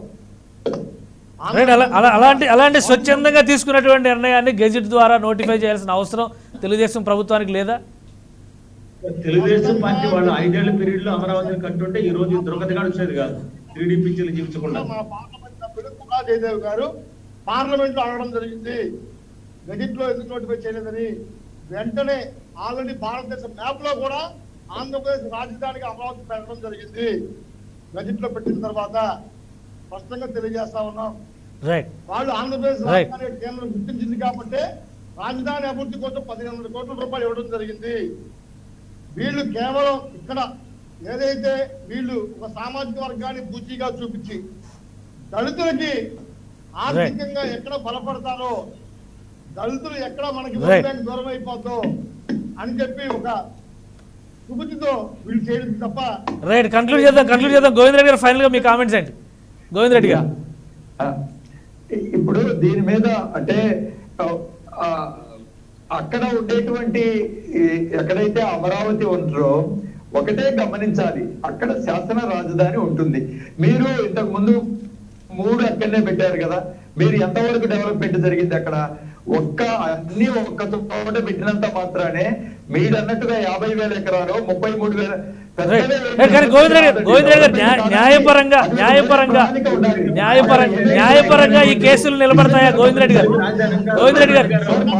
Speaker 1: రైట్ అలా అలా అలాంటి అలాంటి స్వచ్ఛందంగా తీసుకున్నటువంటి నిర్ణయాన్ని గెజిట్ ద్వారా నోటిఫై చేయాల్సిన అవసరం తెలుగుదేశం ప్రభుత్వానికి లేదా
Speaker 3: తెలుగుదేశం పార్టీ వాళ్ళు ఐదేళ్ల పీరియడ్ లో అమరావతిని కట్టుంటే ఈ రోజు దుర్గతిగా వచ్చేది కాదు త్రీ పిక్చర్లు జీవించకుండా
Speaker 2: మన పార్లమెంట్ సభ్యుడు కులా జయదేవ్ గారు పార్లమెంట్ లో అడగడం జరిగింది గెజిట్ లో ఎందుకు నోటిఫై చేయలేదని వెంటనే ఆల్రెడీ భారతదేశ మ్యాప్ లో కూడా ఆంధ్రప్రదేశ్ రాజధానిగా అమరావతి పెట్టడం జరిగింది గెజిట్ లో పెట్టిన తర్వాత స్పష్టంగా తెలియజేస్తా ఉన్నాం
Speaker 1: రైట్
Speaker 2: వాళ్ళు ఆంధ్రప్రదేశ్
Speaker 1: Right.
Speaker 2: రాజధాని కేంద్రం గుర్తించింది కాబట్టి రాజధాని అభివృద్ధి కోసం పదిహేను వందల కోట్ల రూపాయలు ఇవ్వడం జరిగింది వీళ్ళు కేవలం ఇక్కడ ఏదైతే వీళ్ళు ఒక సామాజిక వర్గాన్ని పూచీగా చూపించి దళితులకి ఆర్థికంగా ఎక్కడ బలపడతారో దళితులు ఎక్కడ మనకి
Speaker 1: Right.
Speaker 2: ఓట్ బ్యాంక్ దూరం అయిపోద్దో అని చెప్పి ఒక సుబుద్ధితో వీళ్ళు చేయడం తప్ప
Speaker 1: రైట్ కంక్లూడ్ చేద్దాం కంక్లూడ్ చేద్దాం గోవింద్ రెడ్డి గారు ఫైనల్గా మీ కామెంట్స్ ఏంటి గోవింద్ రెడ్డి గారు
Speaker 5: ఆ, ఇప్పుడు దీని మీద అంటే ఆ, ఆ, అక్కడ ఉండేటువంటి ఈ ఎక్కడైతే అమరావతి ఉంటారో ఒకటే గమనించాలి అక్కడ శాసన రాజధాని ఉంటుంది మీరు ఇంతకు ముందు మూడు అక్కడనే పెట్టారు కదా మీరు ఎంతవరకు డెవలప్మెంట్ జరిగింది అక్కడ ఒక్క అన్ని ఒక్క చోట పెట్టినంత మాత్రానే మీరు అన్నట్టుగా యాభై వేల ఎకరాలు ముప్పై మూడు వేల
Speaker 1: రైట్ రైట్ కానీ గోవింద్ రెడ్డి గారు గోవింద్ రెడ్డి గారు న్యాయ- న్యాయపరంగా న్యాయపరంగా న్యాయపరంగా న్యాయపరంగా ఈ కేసులు నిలబడతాయా గోవింద్ రెడ్డి గారు గోవింద్ రెడ్డి గారు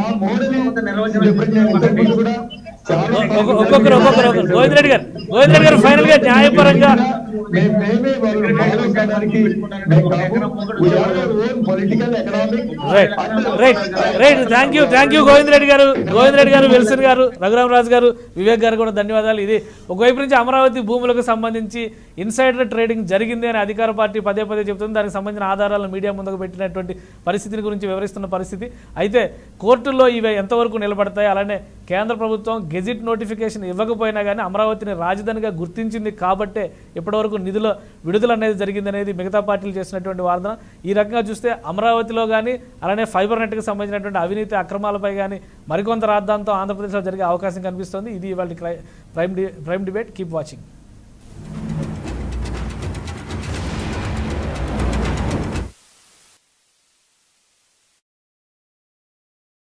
Speaker 1: ఒ- ఒ- ఒక్కొక్కరు ఒక్కొక్కరు ఒక్కొక్కరు గోవింద్ రెడ్డి గారు గోవింద్ రెడ్డి గారు ఫైనల్ గా న్యాయపరంగా
Speaker 5: political economic
Speaker 1: right right right thank you thank you Govind Reddy గారు గోవింద్ రెడ్డి గారు విల్సన్ గారు రఘురామరాజు గారు వివేక్ గారు కూడా ధన్యవాదాలు ఇది ఒకవైపు నుంచి అమరావతి భూములకు సంబంధించి ఇన్సైడర్ ట్రేడింగ్ జరిగింది అని అధికార పార్టీ పదే పదే చెబుతుంది దానికి సంబంధించిన ఆధారాలను మీడియా ముందుకు పెట్టినటువంటి పరిస్థితిని గురించి వివరిస్తున్న పరిస్థితి అయితే కోర్టుల్లో ఇవి ఎంతవరకు నిలబడతాయి అలానే కేంద్ర ప్రభుత్వం గెజిట్ నోటిఫికేషన్ ఇవ్వకపోయినా కానీ అమరావతిని రాజధానిగా గుర్తించింది కాబట్టే ఇప్పటివరకు నిధుల విడుదల అనేది జరిగింది అనేది మిగతా పార్టీలు చేసినటువంటి వాదన ఈ రకంగా చూస్తే అమరావతిలో కానీ అలానే ఫైబర్ నెట్కి సంబంధించినటువంటి అవినీతి అక్రమాలపై కానీ మరికొంత రాద్ధాంతం ఆంధ్రప్రదేశ్లో జరిగే అవకాశం కనిపిస్తోంది ఇది ఇవాళ prime D prime debate keep watching